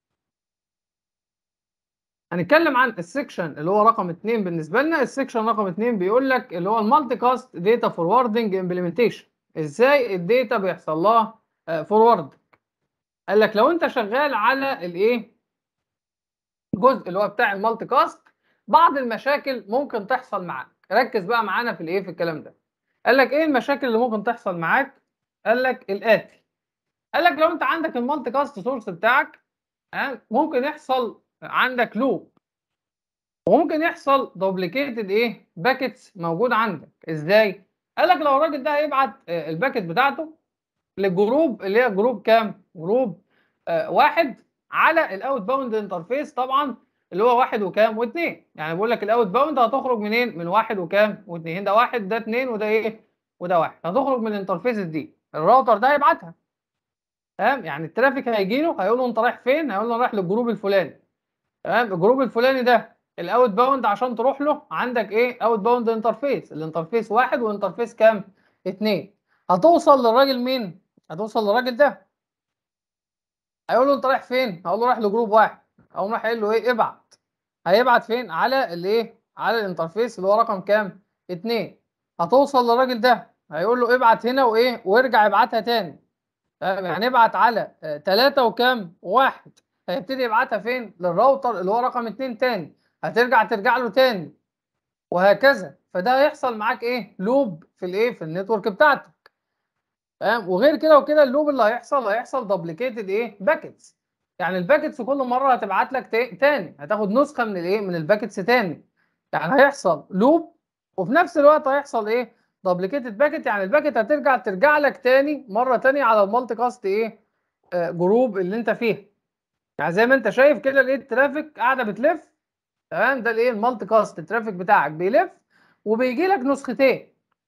هنتكلم عن السكشن اللي هو رقم اتنين بالنسبه لنا السكشن رقم اتنين بيقول لك اللي هو المالتي كاست داتا فوروردنج امبلمنتيشن ازاي الداتا بيحصل لها فورورد قال لك لو انت شغال على الايه الجزء اللي هو بتاع المالتي كاست بعض المشاكل ممكن تحصل معاك ركز بقى معانا في الايه في الكلام ده قال لك ايه المشاكل اللي ممكن تحصل معاك قال لك الاتي قال لك لو انت عندك المالتي كاست سورس بتاعك ممكن يحصل عندك لوب وممكن يحصل دوبليكيتد ايه باكيتس موجود عندك ازاي قال لك لو الراجل ده هيبعت الباكيت بتاعته للجروب اللي هي جروب كام جروب آه واحد على الاوت باوند انترفيس طبعا اللي هو واحد وكام واثنين يعني بقول لك الاوت باوند هتخرج منين من واحد وكام واثنين ده واحد ده اثنين وده ايه وده واحد هتخرج من الانترفيس دي الراوتر ده هيبعتها تمام يعني الترافيك هيجي له هيقول له انت رايح فين هيقول له رايح للجروب الفلاني تمام الجروب الفلاني ده الاوت باوند عشان تروح له عندك ايه اوت باوند انترفيس الانترفيس واحد وانترفيس كام اثنين هتوصل للراجل مين هتوصل للراجل ده هيقول له انت رايح فين هقول له رايح لجروب واحد اقوم رايح قايل له ايه ابعت هيبعت فين على الايه على الانترفيس اللي هو رقم كام اتنين هتوصل للراجل ده هيقول له ابعت هنا وايه وارجع ابعتها تاني يعني ابعت على تلاتة وكام واحد هيبتدي يبعتها فين للراوتر اللي هو رقم اتنين تاني هترجع ترجع له تاني وهكذا فده هيحصل معاك ايه لوب في الايه في النتورك بتاعتك فاهم وغير كده وكده اللوب اللي هيحصل هيحصل دوبليكيتد ايه باكيتس يعني الباكيتس كل مره هتبعت لك تاني هتاخد نسخه من الايه من الباكيتس تاني يعني هيحصل لوب وفي نفس الوقت هيحصل ايه دوبليكيتد باكيت يعني الباكيت هترجع ترجع لك تاني مره تانية على المالتي كاست ايه آه جروب اللي انت فيه يعني زي ما انت شايف كده الايه الترافيك قاعده بتلف تمام ده الايه المالتي كاست الترافيك بتاعك بيلف وبيجي لك نسختين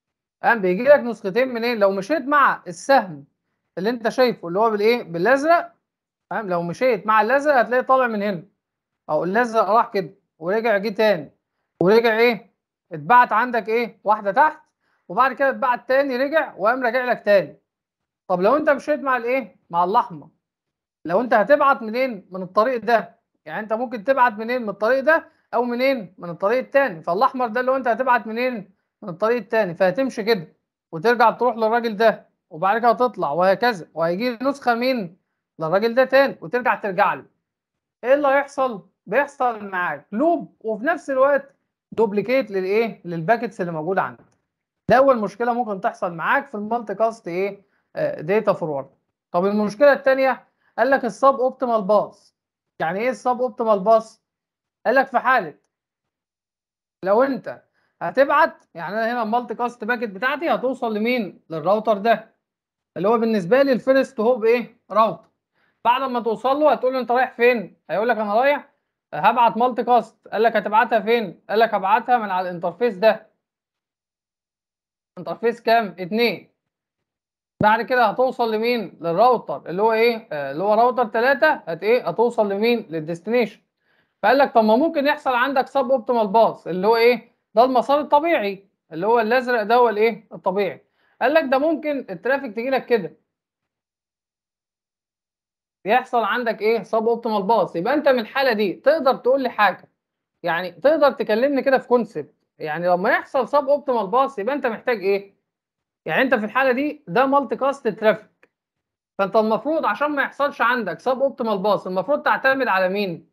تمام بيجي لك نسختين منين لو مشيت مع السهم اللي انت شايفه اللي هو بالايه بالازرق تمام لو مشيت مع الازرق هتلاقي طالع من هنا او الازرق راح كده ورجع جه تاني ورجع ايه اتبعت عندك ايه واحده تحت وبعد كده اتبعت تاني رجع وقام راجع لك تاني طب لو انت مشيت مع الايه مع الاحمر لو انت هتبعت منين من الطريق ده يعني انت ممكن تبعت منين من الطريق ده او منين من الطريق التاني فالاحمر ده اللي هو انت هتبعت منين من الطريق التاني فهتمشي كده وترجع تروح للراجل ده وبعد كده تطلع وهكذا وهيجي نسخه مين للراجل ده تاني وترجع ترجع له ايه اللي هيحصل بيحصل معاك لوب وفي نفس الوقت دوبليكيت للايه للباكتس اللي موجوده عندك ده اول مشكله ممكن تحصل معاك في المالتي كاست ايه داتا فورورد طب المشكله الثانيه قال لك السب اوبتيمال باس يعني ايه السب اوبتيمال باس قال لك في حاله لو انت هتبعت يعني انا هنا المالتي كاست باكت بتاعتي هتوصل لمين للراوتر ده اللي هو بالنسبه لي الفيرست هوب ايه راوتر بعد ما توصل له هتقول له انت رايح فين هيقول لك انا رايح هبعت مالتي كاست قال لك هتبعتها فين قال لك هبعتها من على الانترفيس ده انترفيس كام اتنين بعد كده هتوصل لمين للراوتر اللي هو ايه آه اللي هو راوتر 3 هت ايه هتوصل لمين للديستنيشن فقال لك طب ما ممكن يحصل عندك سب اوبتيمال باس اللي هو ايه ده المسار الطبيعي اللي هو الازرق ده هو الايه الطبيعي قال لك ده ممكن الترافيك تجي لك كده يحصل عندك ايه سب اوبتيمال باس يبقى انت من الحاله دي تقدر تقول لي حاجه يعني تقدر تكلمني كده في كونسبت يعني لما يحصل سب اوبتيمال باس يبقى انت محتاج ايه يعني انت في الحاله دي ده مالتي كاست ترافيك فانت المفروض عشان ما يحصلش عندك سب اوبتيمال باس المفروض تعتمد على مين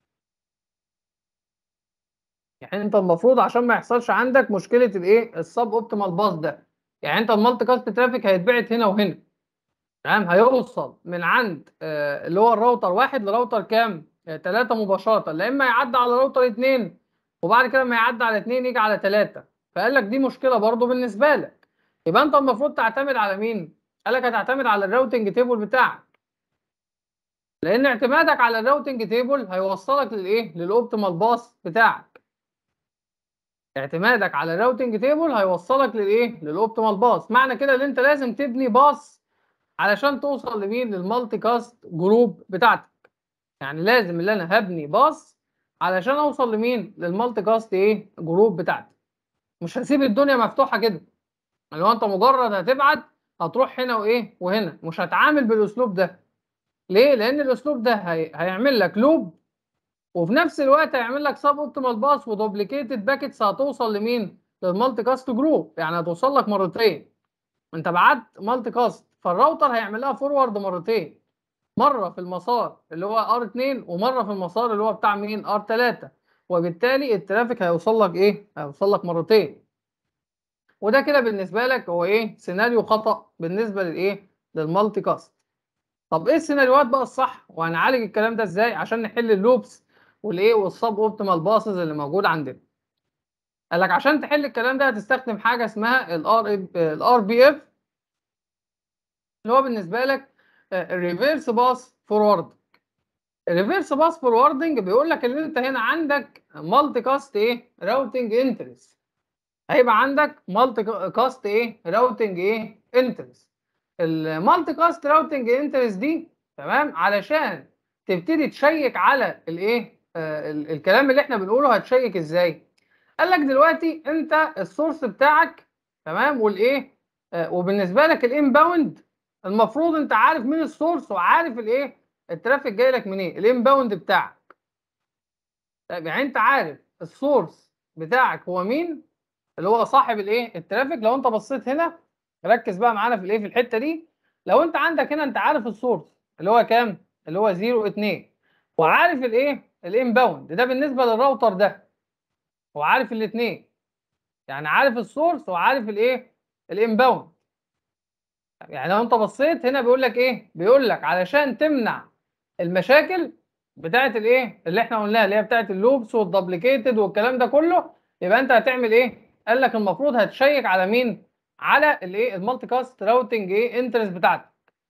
يعني انت المفروض عشان ما يحصلش عندك مشكله الايه السب اوبتيمال باس ده يعني انت المالتي كاست ترافيك هيتبعت هنا وهنا تمام هيوصل من عند آه اللي هو الراوتر واحد لراوتر كام؟ آه ثلاثة مباشرة لا اما يعدي على راوتر اتنين وبعد كده ما يعدي على اتنين يجي على ثلاثة فقال لك دي مشكلة برضو بالنسبة لك يبقى انت المفروض تعتمد على مين؟ قال لك هتعتمد على الراوتنج تيبل بتاعك لان اعتمادك على الراوتنج تيبل هيوصلك للايه؟ للاوبتيمال باس بتاعك اعتمادك على الراوتنج تيبل هيوصلك للايه؟ للاوبتيمال باس معنى كده ان انت لازم تبني باص علشان توصل لمين للمالتي كاست جروب بتاعتك يعني لازم اللي انا هبني باص علشان اوصل لمين للمالتي كاست ايه جروب بتاعتي مش هسيب الدنيا مفتوحه كده اللي هو انت مجرد هتبعت هتروح هنا وايه وهنا مش هتعامل بالاسلوب ده ليه لان الاسلوب ده هي... هيعمل لك لوب وفي نفس الوقت هيعمل لك سب اوبتيمال باس ودوبليكيتد باكيتس هتوصل لمين للمالتي كاست جروب يعني هتوصل لك مرتين انت بعت مالتي كاست فالراوتر هيعمل لها فورورد مرتين مره في المسار اللي هو ار 2 ومره في المسار اللي هو بتاع مين ار 3 وبالتالي الترافيك هيوصل لك ايه هيوصل لك مرتين وده كده بالنسبه لك هو ايه سيناريو خطا بالنسبه للايه للمالتي كاست طب ايه السيناريوهات بقى الصح وهنعالج الكلام ده ازاي عشان نحل اللوبس والايه والسب اوبتيمال باسز اللي موجود عندنا قال لك عشان تحل الكلام ده هتستخدم حاجه اسمها الار الار بي اف اللي هو بالنسبه لك الريفيرس باس فورورد الريفيرس باس فوروردنج بيقول لك ان انت هنا عندك مالتي كاست ايه راوتنج انترست هيبقى عندك مالتي كاست ايه راوتنج ايه انترست المالتي كاست راوتنج انترست دي تمام علشان تبتدي تشيك على الايه آه الكلام اللي احنا بنقوله هتشيك ازاي قال لك دلوقتي انت السورس بتاعك تمام والايه آه وبالنسبه لك الانباوند المفروض انت عارف مين السورس وعارف الايه الترافيك جاي لك منين الانباوند بتاعك طيب يعني انت عارف السورس بتاعك هو مين اللي هو صاحب الايه الترافيك لو انت بصيت هنا ركز بقى معانا في الايه في الحته دي لو انت عندك هنا انت عارف السورس اللي هو كام اللي هو 0 2 وعارف الايه الانباوند ده بالنسبه للراوتر ده وعارف الاثنين يعني عارف السورس وعارف الايه الانباوند يعني لو انت بصيت هنا بيقول لك ايه بيقول لك علشان تمنع المشاكل بتاعه الايه اللي احنا قلناها اللي هي بتاعه اللوبس والدبليكيتد والكلام ده كله يبقى انت هتعمل ايه قال لك المفروض هتشيك على مين على الايه المالتي كاست راوتنج ايه انترست بتاعتك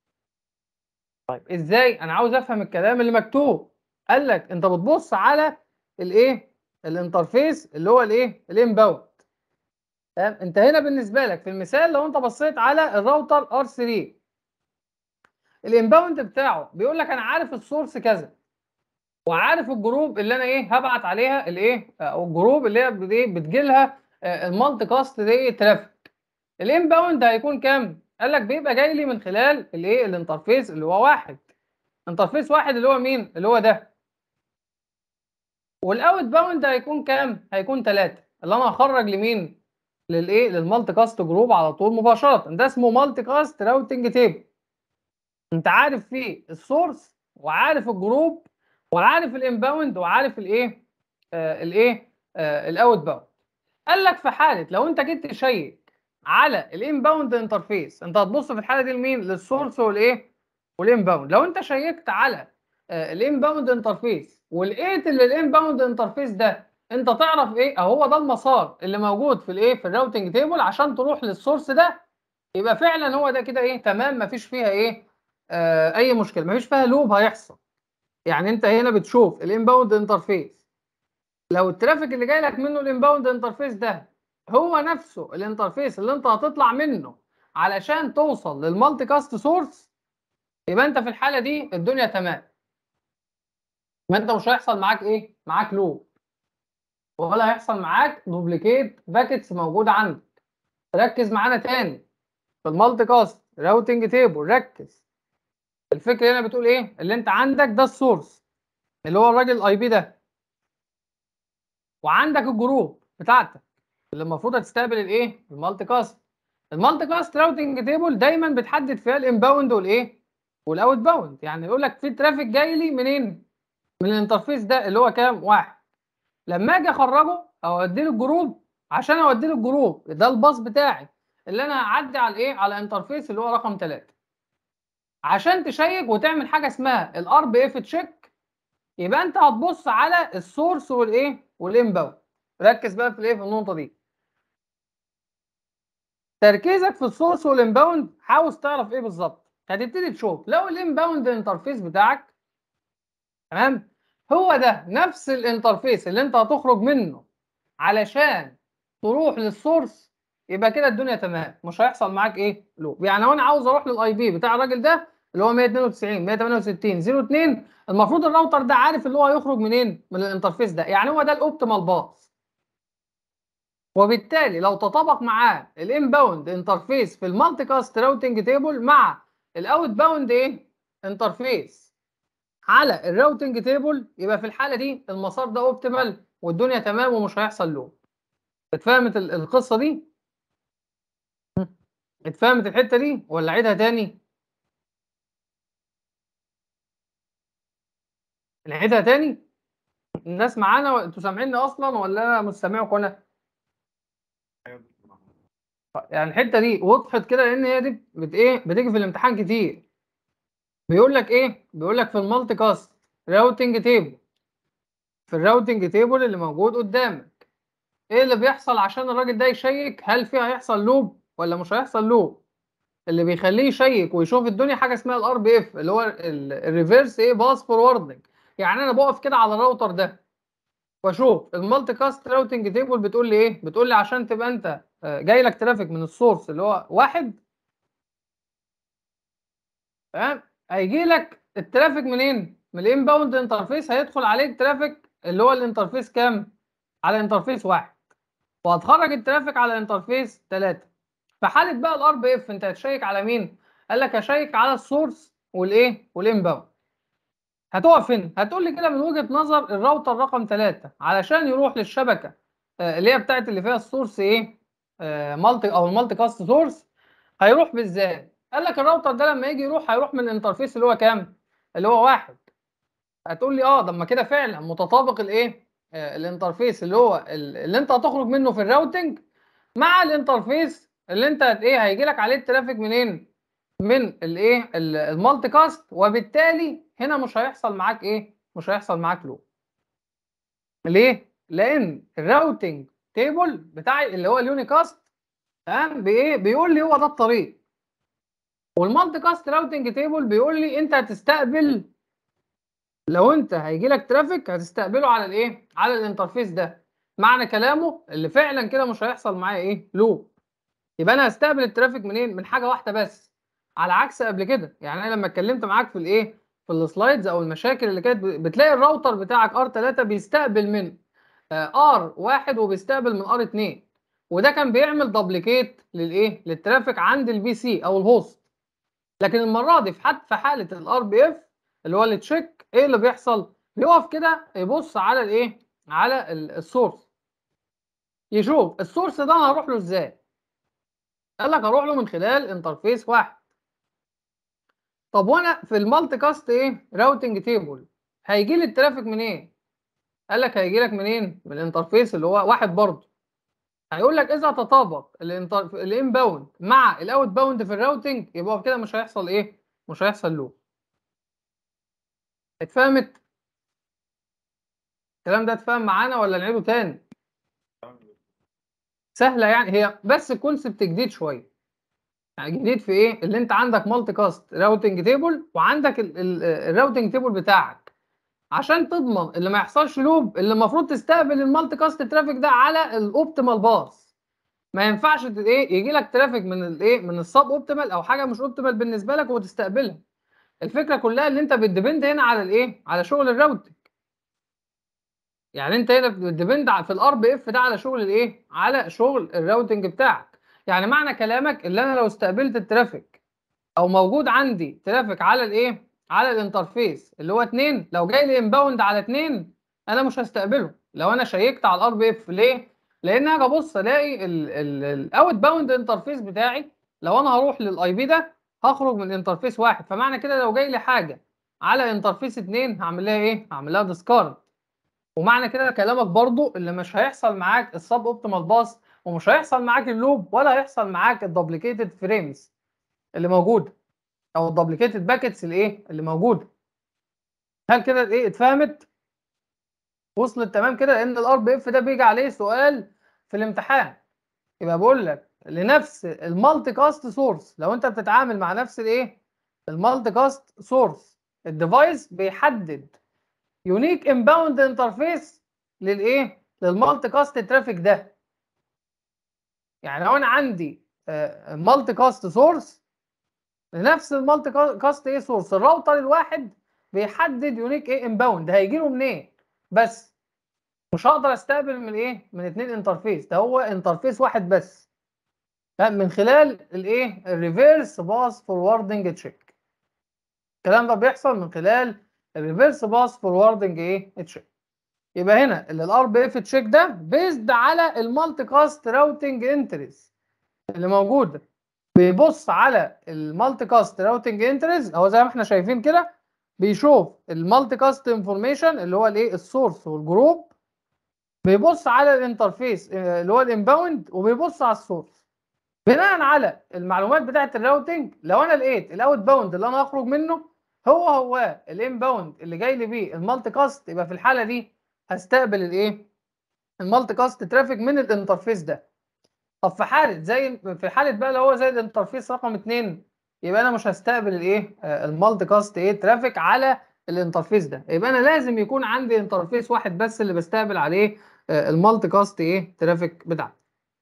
طيب ازاي انا عاوز افهم الكلام اللي مكتوب قال لك انت بتبص على الايه الانترفيس اللي هو الايه الانباوند تمام انت هنا بالنسبه لك في المثال لو انت بصيت على الراوتر ار 3 الانباوند بتاعه بيقول لك انا عارف السورس كذا وعارف الجروب اللي انا ايه هبعت عليها الايه او الجروب اللي هي بتجي لها المالتي كاست دي ترافيك الانباوند هيكون كام قال لك بيبقى جاي لي من خلال الايه الانترفيس اللي هو واحد انترفيس واحد اللي هو مين اللي هو ده والاوت باوند هيكون كام هيكون ثلاثة اللي انا هخرج لمين للايه للمالتي كاست جروب على طول مباشره ده اسمه مالتي كاست راوتنج تيبل انت عارف فيه السورس وعارف الجروب وعارف الانباوند وعارف الايه آه الايه آه الاوت باوند قال لك في حاله لو انت جيت تشيك على الانباوند انترفيس انت هتبص في الحاله دي لمين للسورس والايه والانباوند لو انت شيكت على آه الانباوند انترفيس ولقيت ان الانباوند انترفيس ده انت تعرف ايه هو ده المسار اللي موجود في الايه في الراوتنج تيبل عشان تروح للسورس ده يبقى فعلا هو ده كده ايه تمام مفيش فيها ايه آه اي مشكله مفيش فيها لوب هيحصل يعني انت هنا بتشوف الانباوند انترفيس لو الترافيك اللي جاي لك منه الانباوند انترفيس ده هو نفسه الانترفيس اللي انت هتطلع منه علشان توصل للمالتي كاست سورس يبقى انت في الحاله دي الدنيا تمام ما انت مش هيحصل معاك ايه معاك لوب ولا هيحصل معاك دوبليكيت باكيتس موجوده عندك ركز معانا تاني في المالتي كاست راوتنج تيبل ركز الفكره هنا بتقول ايه اللي انت عندك ده السورس اللي هو الراجل الاي بي ده وعندك الجروب بتاعتك اللي المفروض هتستقبل الايه المالتي كاست المالتي كاست راوتنج تيبل دايما بتحدد فيها الانباوند والايه والاوت باوند يعني يقول لك في ترافيك جاي لي منين من الانترفيس ده اللي هو كام واحد لما اجي اخرجه او ادي له الجروب عشان اودي له الجروب ده الباص بتاعي اللي انا هعدي على الايه على انترفيس اللي هو رقم 3 عشان تشيك وتعمل حاجه اسمها الار بي اف تشيك يبقى انت هتبص على السورس والايه والانباوند ركز بقى في الايه في النقطه دي تركيزك في السورس والانباوند عاوز تعرف ايه بالظبط هتبتدي تشوف لو الانباوند انترفيس بتاعك تمام هو ده نفس الانترفيس اللي انت هتخرج منه علشان تروح للسورس يبقى كده الدنيا تمام مش هيحصل معاك ايه لوب يعني لو انا عاوز اروح للاي بي بتاع الراجل ده اللي هو 192 168 02 المفروض الراوتر ده عارف اللي هو هيخرج منين من الانترفيس ده يعني هو ده الاوبتيمال باص وبالتالي لو تطابق معاه الانباوند انترفيس في المالتي كاست راوتنج تيبل مع الاوت باوند ايه انترفيس على الراوتنج تيبل يبقى في الحاله دي المسار ده اوبتيمال والدنيا تمام ومش هيحصل لوب اتفهمت القصه دي اتفهمت الحته دي ولا اعيدها تاني نعيدها تاني الناس معانا انتوا سامعيني اصلا ولا انا مش سامعكم انا يعني الحته دي وضحت كده لان هي دي بت ايه بتيجي في الامتحان كتير بيقول لك ايه بيقول لك في المالتي كاست راوتنج تيبل في الراوتنج تيبل اللي موجود قدامك ايه اللي بيحصل عشان الراجل ده يشيك هل فيه هيحصل لوب ولا مش هيحصل لوب اللي بيخليه يشيك ويشوف الدنيا حاجه اسمها الار بي اف اللي هو الريفرس ايه باس فوروردنج يعني انا بقف كده على الراوتر ده واشوف المالتي كاست راوتنج تيبل بتقول لي ايه بتقول لي عشان تبقى انت جاي لك ترافيك من السورس اللي هو واحد تمام هيجي لك الترافيك منين من الانباوند انترفيس هيدخل عليك ترافيك اللي هو الانترفيس كام على انترفيس واحد وهتخرج الترافيك على انترفيس ثلاثة في حاله بقى الار بي اف انت هتشيك على مين قال لك هشيك على السورس والايه والانباوند هتقف فين هتقول لي كده من وجهه نظر الراوتر رقم 3 علشان يروح للشبكه اللي هي بتاعت اللي فيها السورس ايه آه مالتي او المالتي كاست سورس هيروح بالذات قال لك الراوتر ده لما يجي يروح هيروح من الانترفيس اللي هو كام اللي هو واحد هتقول لي اه طب ما كده فعلا متطابق الايه آه الانترفيس اللي هو اللي انت هتخرج منه في الراوتنج مع الانترفيس اللي انت ايه هيجي لك عليه الترافيك منين من الايه المالتي كاست وبالتالي هنا مش هيحصل معاك ايه مش هيحصل معاك لوب ليه لان الراوتنج تيبل بتاعي اللي هو اليونيكاست تمام بايه بيقول لي هو ده الطريق والمالتي كاست راوتنج تيبل بيقول لي انت هتستقبل لو انت هيجي لك ترافيك هتستقبله على الايه على الانترفيس ده معنى كلامه اللي فعلا كده مش هيحصل معايا ايه لوب يبقى انا هستقبل الترافيك منين من حاجه واحده بس على عكس قبل كده يعني انا لما اتكلمت معاك في الايه في السلايدز او المشاكل اللي كانت بتلاقي الراوتر بتاعك ار 3 بيستقبل من ار واحد وبيستقبل من ار 2 وده كان بيعمل دبليكيت للايه للترافيك عند البي سي او الهوست لكن المره دي في حد في حاله الار بي اف اللي هو التشيك ايه اللي بيحصل بيقف كده يبص على الايه على السورس يشوف السورس ده انا هروح له ازاي قال لك هروح له من خلال انترفيس واحد طب وانا في المالتي كاست ايه راوتنج تيبل هيجي لي الترافيك منين إيه؟ قال لك هيجي لك منين من الانترفيس اللي هو واحد برضه هيقول لك اذا تطابق الان باوند مع الاوت باوند في الراوتنج يبقى كده مش هيحصل ايه مش هيحصل لوب اتفهمت الكلام ده اتفهم معانا ولا نعيده تاني سهله يعني هي بس كونسبت جديد شويه يعني جديد في ايه اللي انت عندك مالتي كاست راوتنج تيبل وعندك الراوتنج تيبل بتاعك عشان تضمن اللي ما يحصلش لوب اللي المفروض تستقبل المالتي كاست ترافيك ده على الاوبتيمال باص ما ينفعش ايه يجي لك ترافيك من الايه من السب اوبتيمال او حاجه مش اوبتيمال بالنسبه لك وتستقبلها الفكره كلها ان انت بتديبند هنا على الايه على شغل الراوتنج يعني انت هنا بتديبند في الار بي اف ده على شغل الايه على شغل الراوتنج بتاعك يعني معنى كلامك اللي انا لو استقبلت الترافيك او موجود عندي ترافيك على الايه على الانترفيس اللي هو 2 لو جاي لي انباوند على 2 انا مش هستقبله لو انا شيكت على الار بي اف ليه لان اجي ابص الاقي الاوت باوند انترفيس بتاعي لو انا هروح للاي بي ده هخرج من انترفيس واحد فمعنى كده لو جاي لي حاجه على انترفيس 2 هعمل لها ايه هعمل لها ديسكارد ومعنى كده كلامك برضو اللي مش هيحصل معاك السب اوبتيمال باس ومش هيحصل معاك اللوب ولا هيحصل معاك الدوبليكيتد فريمز اللي موجوده او الدوبليكيتد باكيتس الايه اللي موجوده هل كده ايه اتفهمت وصلت تمام كده لان الار بي اف ده بيجي عليه سؤال في الامتحان يبقى بقول لك لنفس المالتي كاست سورس لو انت بتتعامل مع نفس الايه المالتي كاست سورس الديفايس بيحدد يونيك انباوند انترفيس للايه للمالتي كاست ترافيك ده يعني لو انا عندي مالتي كاست سورس لنفس المالتي كاست ايه سورس الراوتر الواحد بيحدد يونيك ايه انباوند هيجي له منين بس مش هقدر استقبل من ايه من اتنين انترفيس ده هو انترفيس واحد بس من خلال الايه الريفيرس باس فوروردنج تشيك الكلام ده بيحصل من خلال الريفيرس باس فوروردنج ايه تشيك يبقى هنا اللي الار بي اف تشيك ده بيزد على المالتي كاست راوتنج انتريز اللي موجوده بيبص على المالتي كاست راوتنج انتريز اهو زي ما احنا شايفين كده بيشوف المالتي كاست انفورميشن اللي هو الايه السورس والجروب بيبص على الانترفيس اللي هو الانباوند وبيبص على السورس بناء على المعلومات بتاعه الراوتنج لو انا لقيت الاوت باوند اللي انا هخرج منه هو هو الانباوند اللي جاي لي بيه المالتي كاست يبقى في الحاله دي هستقبل الايه المالتي كاست ترافيك من الانترفيس ده طب في حاله زي في حاله بقى اللي هو زي الانترفيس رقم 2 يبقى انا مش هستقبل الايه المالتي كاست ايه ترافيك على الانترفيس ده يبقى انا لازم يكون عندي انترفيس واحد بس اللي بستقبل عليه المالتي كاست ايه ترافيك بتاعتي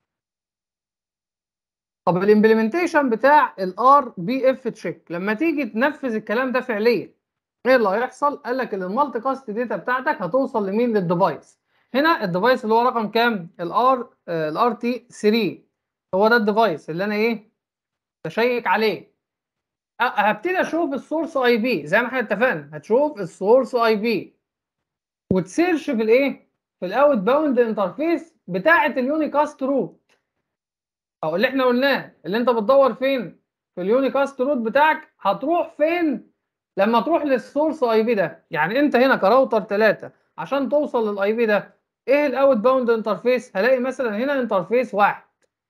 طب الامبلمنتيشن بتاع الار بي اف تشيك لما تيجي تنفذ الكلام ده فعليا ايه اللي هيحصل قال لك ان المالتي كاست داتا بتاعتك هتوصل لمين للديفايس هنا الديفايس اللي هو رقم كام الار الار تي 3 هو ده الديفايس اللي انا ايه بشيك عليه هبتدي اشوف السورس اي بي زي ما احنا اتفقنا هتشوف السورس اي بي وتسيرش في الايه في الاوت باوند انترفيس بتاعه اليونيكاست روت او اللي احنا قلناه اللي انت بتدور فين في اليونيكاست روت بتاعك هتروح فين لما تروح للسورس اي بي ده يعني انت هنا كراوتر 3 عشان توصل للاي بي ده ايه الاوت باوند انترفيس هلاقي مثلا هنا انترفيس واحد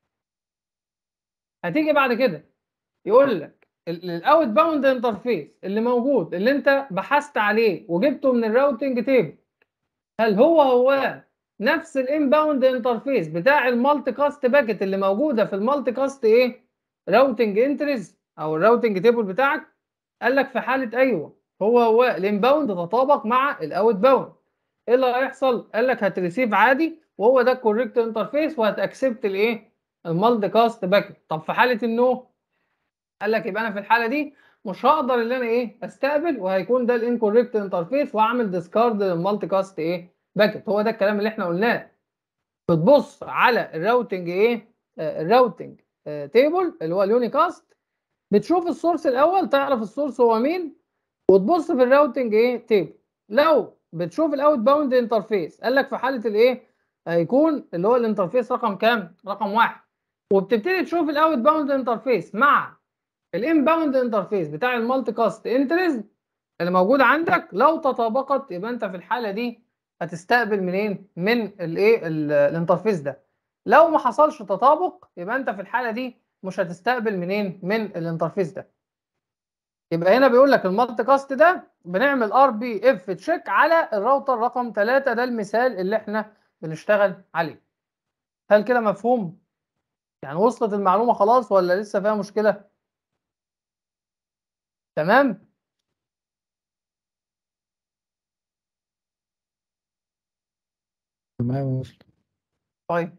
هتيجي بعد كده يقول لك الاوت باوند انترفيس اللي موجود اللي انت بحثت عليه وجبته من الراوتنج تيبل هل هو هو نفس الانباوند انترفيس بتاع المالتي كاست باكيت اللي موجوده في المالتي كاست ايه راوتنج انتريز او الراوتنج تيبل بتاعك قال لك في حاله ايوه هو هو الانباوند تطابق مع الاوت باوند ايه اللي هيحصل قال لك هتريسيف عادي وهو ده الكوريكت انترفيس وهتاكسبت الايه المالتي كاست باكت طب في حاله النو قال لك يبقى انا في الحاله دي مش هقدر ان انا ايه استقبل وهيكون ده الانكوريكت انترفيس واعمل ديسكارد للمالتي كاست ايه باكت هو ده الكلام اللي احنا قلناه بتبص على الراوتنج ايه آه الراوتنج آه تيبل اللي هو اليونيكاست بتشوف السورس الاول تعرف السورس هو مين وتبص في الراوتنج ايه تيبل لو بتشوف الاوت باوند انترفيس قال لك في حاله الايه هيكون اللي هو الانترفيس رقم كام رقم واحد وبتبتدي تشوف الاوت باوند انترفيس مع الان باوند انترفيس بتاع المالتي كاست انترز اللي موجود عندك لو تطابقت يبقى انت في الحاله دي هتستقبل منين من الايه الانترفيس ده لو ما حصلش تطابق يبقى انت في الحاله دي مش هتستقبل منين من الانترفيس ده يبقى هنا بيقول لك المالتي كاست ده بنعمل ار بي اف تشيك على الراوتر رقم 3 ده المثال اللي احنا بنشتغل عليه هل كده مفهوم يعني وصلت المعلومه خلاص ولا لسه فيها مشكله تمام تمام وصل طيب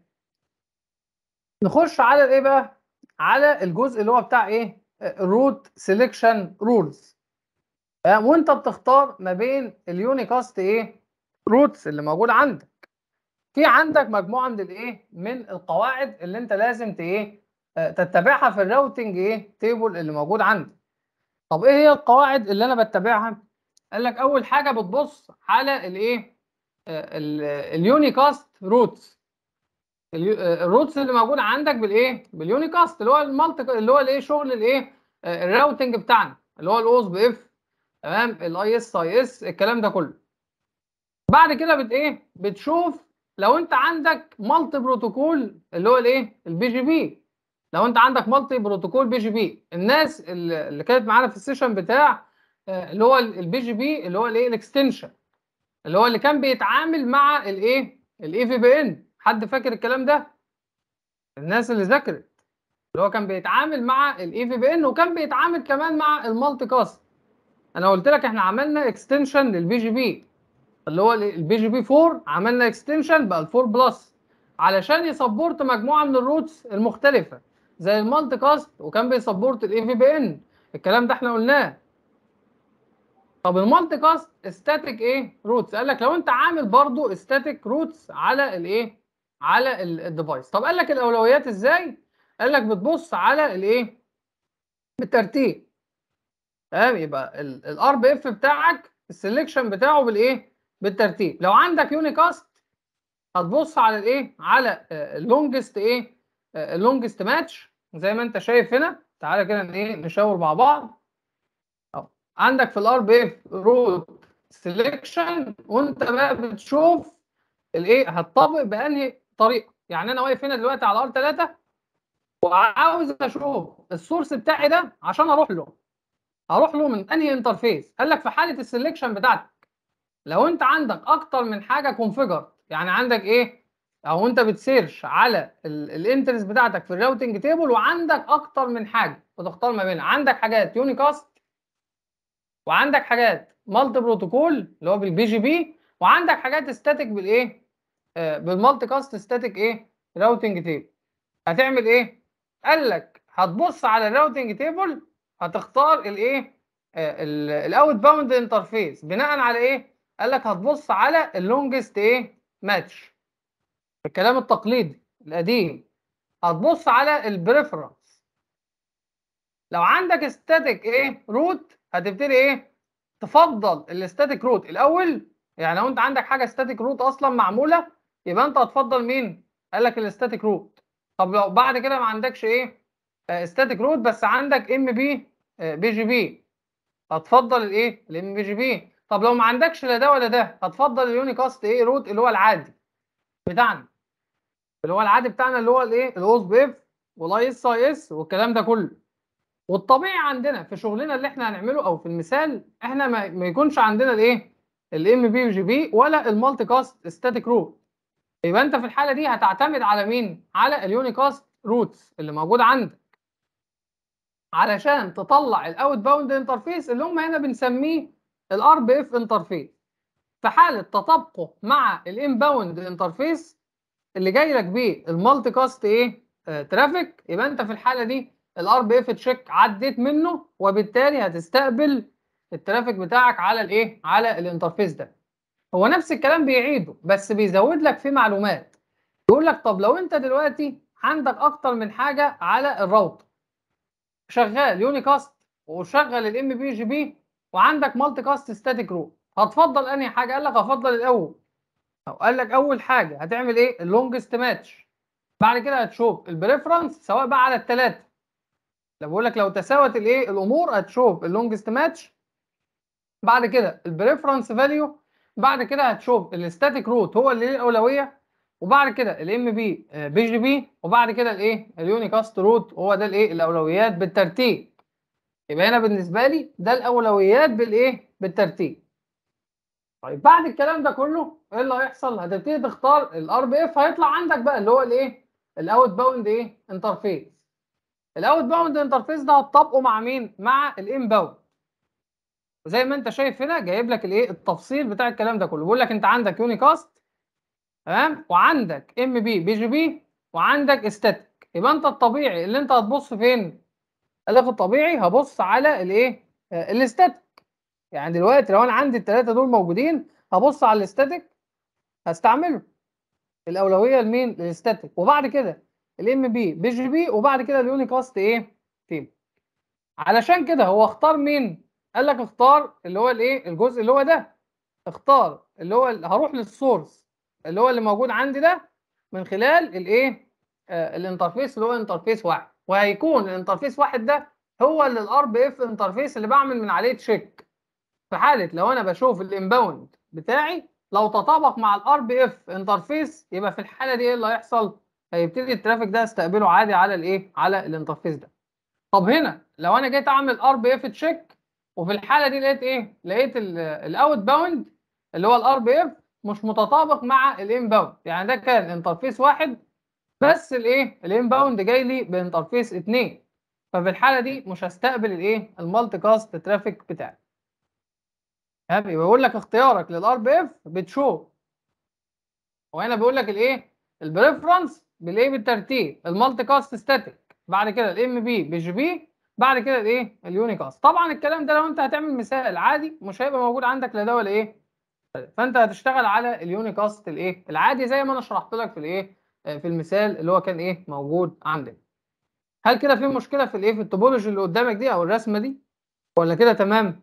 نخش على الايه بقى على الجزء اللي هو بتاع ايه روت سيلكشن رولز وانت بتختار ما بين اليونيكاست ايه روتس اللي موجود عندك في عندك مجموعه من الايه من القواعد اللي انت لازم ت ايه تتبعها في الراوتنج ايه تيبل اللي موجود عندك طب ايه هي القواعد اللي انا بتبعها قال لك اول حاجه بتبص على الايه اليونيكاست روتس الروتس اللي موجوده عندك بالايه باليونيكاست اللي هو المالتي اللي هو الايه شغل الايه الراوتنج بتاعنا اللي هو الاوز بي اف تمام الاي اس اي اس الكلام ده كله بعد كده بت ايه بتشوف لو انت عندك مالتي بروتوكول اللي هو الايه البي جي بي لو انت عندك مالتي بروتوكول بي جي بي الناس اللي كانت معانا في السيشن بتاع اللي هو البي جي بي اللي هو الايه الاكستنشن اللي هو اللي كان بيتعامل مع الايه الاي في بي ان حد فاكر الكلام ده الناس اللي ذاكرت اللي هو كان بيتعامل مع الاي في بي ان وكان بيتعامل كمان مع المالتي كاست انا قلت لك احنا عملنا اكستنشن للبي جي بي اللي هو البي جي بي 4 عملنا اكستنشن بقى ال 4 بلس علشان يسبورت مجموعه من الروتس المختلفه زي المالتي كاست وكان بيسبورت الاي في بي ان الكلام ده احنا قلناه طب المالتي كاست ستاتيك ايه روتس قال لك لو انت عامل برضو ستاتيك روتس على الايه على الديفايس طب قال لك الاولويات ازاي قال لك بتبص على الايه بالترتيب تمام يبقى الار بي اف بتاعك السلكشن بتاعه بالايه بالترتيب لو عندك يونيكاست هتبص على الايه على اللونجست ايه اللونجست ماتش زي ما انت شايف هنا تعالى كده ايه نشاور مع بعض أو. عندك في الار بي اف روت سيلكشن وانت بقى بتشوف الايه هتطبق بانهي طريقه يعني انا واقف هنا دلوقتي على ار 3 وعاوز اشوف السورس بتاعي ده عشان اروح له اروح له من انهي انترفيس قال لك في حاله السلكشن بتاعتك لو انت عندك اكتر من حاجه كونفيجر يعني عندك ايه او انت بتسيرش على الانترس بتاعتك في الراوتنج تيبل وعندك اكتر من حاجه وتختار ما بينها عندك حاجات يونيكاست وعندك حاجات مالتي بروتوكول اللي هو بالبي جي بي وعندك حاجات ستاتيك بالايه آه بالمالتي كاست ستاتيك ايه راوتنج تيبل هتعمل ايه قال لك هتبص على الراوتنج تيبل هتختار الايه آه الاوت باوند انترفيس بناء على ايه قال لك هتبص على اللونجست ايه ماتش الكلام التقليدي القديم هتبص على البريفرنس لو عندك ستاتيك ايه روت هتبتدي ايه تفضل الستاتيك روت الاول يعني لو انت عندك حاجه ستاتيك روت اصلا معموله يبقى انت هتفضل مين قال لك الستاتيك روت طب لو بعد كده ما عندكش ايه ستاتيك روت بس عندك ام بي بي جي بي هتفضل الايه الام بي جي بي طب لو ما عندكش لا ده ولا ده هتفضل اليونيكاست ايه روت اللي هو العادي بتاعنا اللي هو العادي بتاعنا اللي هو الايه الاوس بيف والاي اس اي اس والكلام ده كله والطبيعي عندنا في شغلنا اللي احنا هنعمله او في المثال احنا ما, ما يكونش عندنا الايه الام بي جي بي ولا المالتي كاست ستاتيك روت يبقى انت في الحاله دي هتعتمد على مين على اليونيكاست روتس اللي موجود عندك علشان تطلع الاوت باوند انترفيس اللي هم هنا بنسميه الار بي اف انترفيس في حاله تطابقه مع الانباوند انترفيس اللي جاي لك بيه المالتي كاست ايه آه ترافيك يبقى انت في الحاله دي الار بي اف تشيك عديت منه وبالتالي هتستقبل الترافيك بتاعك على الايه على الانترفيس ده هو نفس الكلام بيعيده بس بيزود لك فيه معلومات يقول لك طب لو انت دلوقتي عندك اكتر من حاجه على الراوتر شغال يونيكاست وشغل الام بي جي بي وعندك مالتي كاست ستاتيك روت هتفضل انهي حاجه قال لك افضل الاول او قال لك اول حاجه هتعمل ايه اللونجست ماتش بعد كده هتشوف البريفرنس سواء بقى على الثلاثه لو بقول لك لو تساوت الايه الامور هتشوف اللونجست ماتش بعد كده البريفرنس فاليو بعد كده هتشوف الستاتيك روت هو اللي ليه الاولويه وبعد كده الام بي بي جي بي وبعد كده الايه اليونيكاست روت هو ده الايه الاولويات بالترتيب يبقى هنا بالنسبه لي ده الاولويات بالايه بالترتيب طيب بعد الكلام ده كله ايه اللي هيحصل هتبتدي تختار الار بي اف هيطلع عندك بقى اللي هو الايه الاوت باوند ايه انترفيس الاوت باوند انترفيس ده هتطبقه مع مين مع الان باوند وزي ما انت شايف هنا جايب لك الايه التفصيل بتاع الكلام ده كله بيقول لك انت عندك يونيكاست تمام وعندك ام بي بي جي بي وعندك استاتيك يبقى انت الطبيعي اللي انت هتبص فين قال لك الطبيعي هبص على الايه آه الاستاتيك يعني دلوقتي لو انا عندي الثلاثه دول موجودين هبص على الاستاتيك هستعمله الاولويه لمين للاستاتيك وبعد كده الام بي بي جي بي وبعد كده اليونيكاست ايه تيم علشان كده هو اختار مين قال لك اختار اللي هو الايه الجزء اللي هو ده اختار اللي هو هروح للسورس اللي هو اللي موجود عندي ده من خلال الايه آه الانترفيس اللي هو انترفيس واحد وهيكون الانترفيس واحد ده هو اللي الار بي اف انترفيس اللي بعمل من عليه تشيك في حاله لو انا بشوف الانباوند بتاعي لو تطابق مع الار بي اف انترفيس يبقى في الحاله دي ايه اللي هيحصل هيبتدي الترافيك ده استقبله عادي على الايه على الانترفيس ده طب هنا لو انا جيت اعمل ار بي اف تشيك وفي الحاله دي لقيت ايه لقيت الاوت باوند اللي هو الار بي اف مش متطابق مع الان باوند يعني ده كان انترفيس واحد بس الايه الان باوند جاي لي بانترفيس اتنين ففي الحاله دي مش هستقبل الايه المالتي كاست ترافيك بتاعي يبقى بيقول لك اختيارك للار بي اف بتشوف وهنا بيقول لك الايه البريفرنس بالايه بالترتيب المالتي كاست ستاتيك بعد كده الام بي بي بي بعد كده الايه اليونيكاست طبعا الكلام ده لو انت هتعمل مثال عادي مش هيبقى موجود عندك لا ده ولا ايه فانت هتشتغل على اليونيكاست الايه العادي زي ما انا شرحت لك في الايه في المثال اللي هو كان ايه موجود عندنا هل كده في مشكله في الايه في التوبولوجي اللي قدامك دي او الرسمه دي ولا كده تمام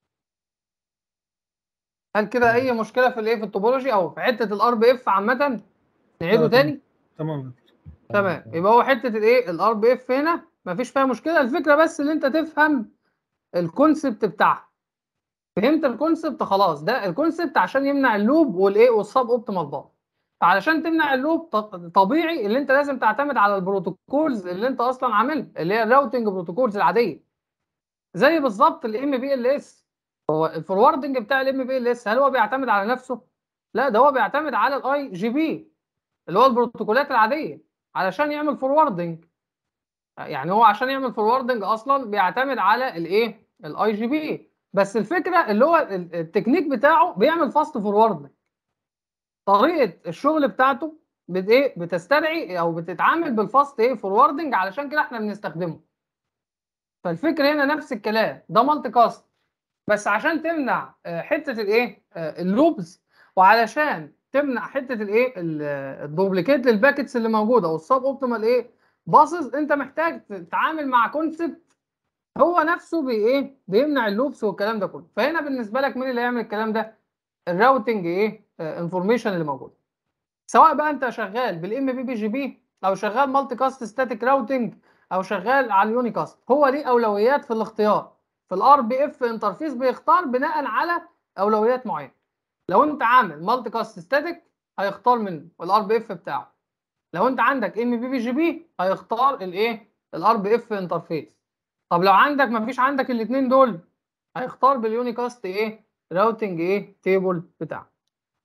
هل كده اي مشكله في الايه في التوبولوجي او في حته الار بي اف عامه نعيده تاني تمام تمام يبقى هو حته الايه الار بي اف هنا مفيش فيها مشكله الفكره بس اللي انت تفهم الكونسبت بتاعها فهمت الكونسبت خلاص ده الكونسبت عشان يمنع اللوب والايه والسب اوبتيمال باث فعلشان تمنع اللوب طبيعي اللي انت لازم تعتمد على البروتوكولز اللي انت اصلا عاملها اللي هي الراوتنج بروتوكولز العاديه زي بالظبط الام بي ال اس هو الفوروردنج بتاع الام بي ال اس هل هو بيعتمد على نفسه لا ده هو بيعتمد على الاي جي بي اللي هو البروتوكولات العاديه علشان يعمل فوروردنج يعني هو عشان يعمل فوروردنج اصلا بيعتمد على الايه الاي جي بي بس الفكره اللي هو التكنيك بتاعه بيعمل فاست فوروردنج طريقه الشغل بتاعته بت ايه بتستدعي او بتتعامل بالفاست ايه فوروردنج علشان كده احنا بنستخدمه فالفكره هنا نفس الكلام ده مالتي كاست بس عشان تمنع حته الايه اللوبز وعلشان تمنع حته الايه الدوبليكيت للباكتس اللي موجوده والسب اوبتيمال ايه باصص انت محتاج تتعامل مع كونسبت هو نفسه بي ايه بيمنع اللوبس والكلام ده كله فهنا بالنسبه لك مين اللي هيعمل الكلام ده الراوتنج ايه انفورميشن اللي موجود سواء بقى انت شغال بالام بي بي جي بي او شغال مالتي كاست ستاتيك راوتنج او شغال على اليونيكاست هو ليه اولويات في الاختيار في الار بي اف انترفيس بيختار بناء على اولويات معينه لو انت عامل مالتي كاست ستاتيك هيختار من الار بي اف بتاعه لو انت عندك ام بي بي جي بي هيختار الايه الار بي اف انترفيس طب لو عندك ما فيش عندك الاثنين دول هيختار باليونيكاست ايه راوتنج ايه تيبل بتاعه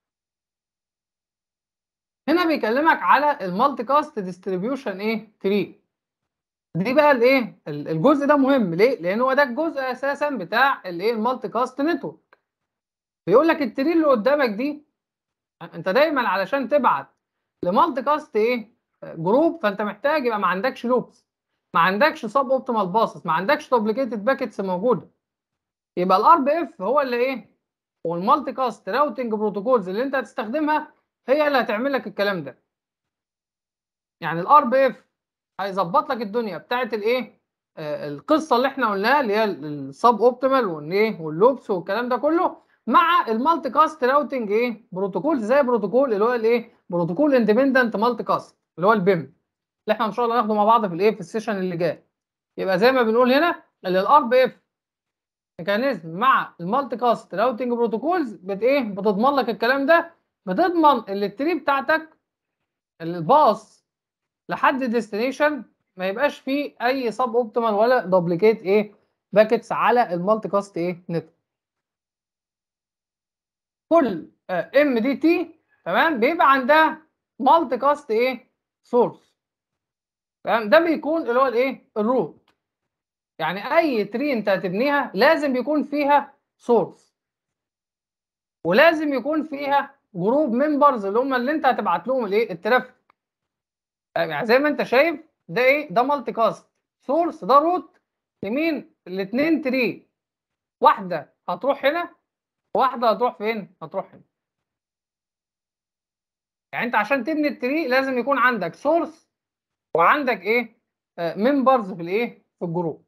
هنا بيكلمك على المالتي كاست ديستريبيوشن ايه تري دي بقى الايه الجزء ده مهم ليه لان هو ده الجزء اساسا بتاع الايه المالتي كاست نتورك بيقول لك التري اللي قدامك دي انت دايما علشان تبعت لمالتي كاست ايه جروب فانت محتاج يبقى ما عندكش لوبس ما عندكش سب اوبتيمال باسس ما عندكش دوبليكيتد باكيتس موجوده يبقى الار بي اف هو اللي ايه والمالتي كاست راوتنج بروتوكولز اللي انت هتستخدمها هي اللي هتعمل لك الكلام ده يعني الار بي اف هيظبط لك الدنيا بتاعت الايه آه القصه اللي احنا قلناها اللي هي السب اوبتيمال والايه واللوبس والكلام ده كله مع المالتي كاست راوتنج ايه بروتوكول زي بروتوكول اللي هو الايه بروتوكول اندبندنت مالتي كاست اللي هو البيم اللي احنا ان شاء الله هناخده مع بعض في الايه في السيشن اللي جاي يبقى زي ما بنقول هنا اللي الار بي اف ميكانيزم مع المالتي كاست راوتنج بروتوكولز بت ايه بتضمن لك الكلام ده بتضمن ان التري بتاعتك الباص لحد الديستنيشن ما يبقاش فيه اي سب اوبتيمال ولا دوبليكيت ايه باكيتس على المالتي كاست ايه نت كل ام دي تي تمام بيبقى عندها مالتي كاست ايه سورس تمام ده بيكون اللي هو الايه الروت يعني اي تري انت هتبنيها لازم يكون فيها سورس ولازم يكون فيها جروب ممبرز اللي هم اللي انت هتبعت لهم الايه الترافيك يعني زي ما انت شايف ده ايه ده مالتي كاست سورس ده روت لمين الاثنين تري واحده هتروح هنا واحده هتروح فين هتروح هنا يعني انت عشان تبني التري لازم يكون عندك سورس وعندك ايه ممبرز في الايه في الجروب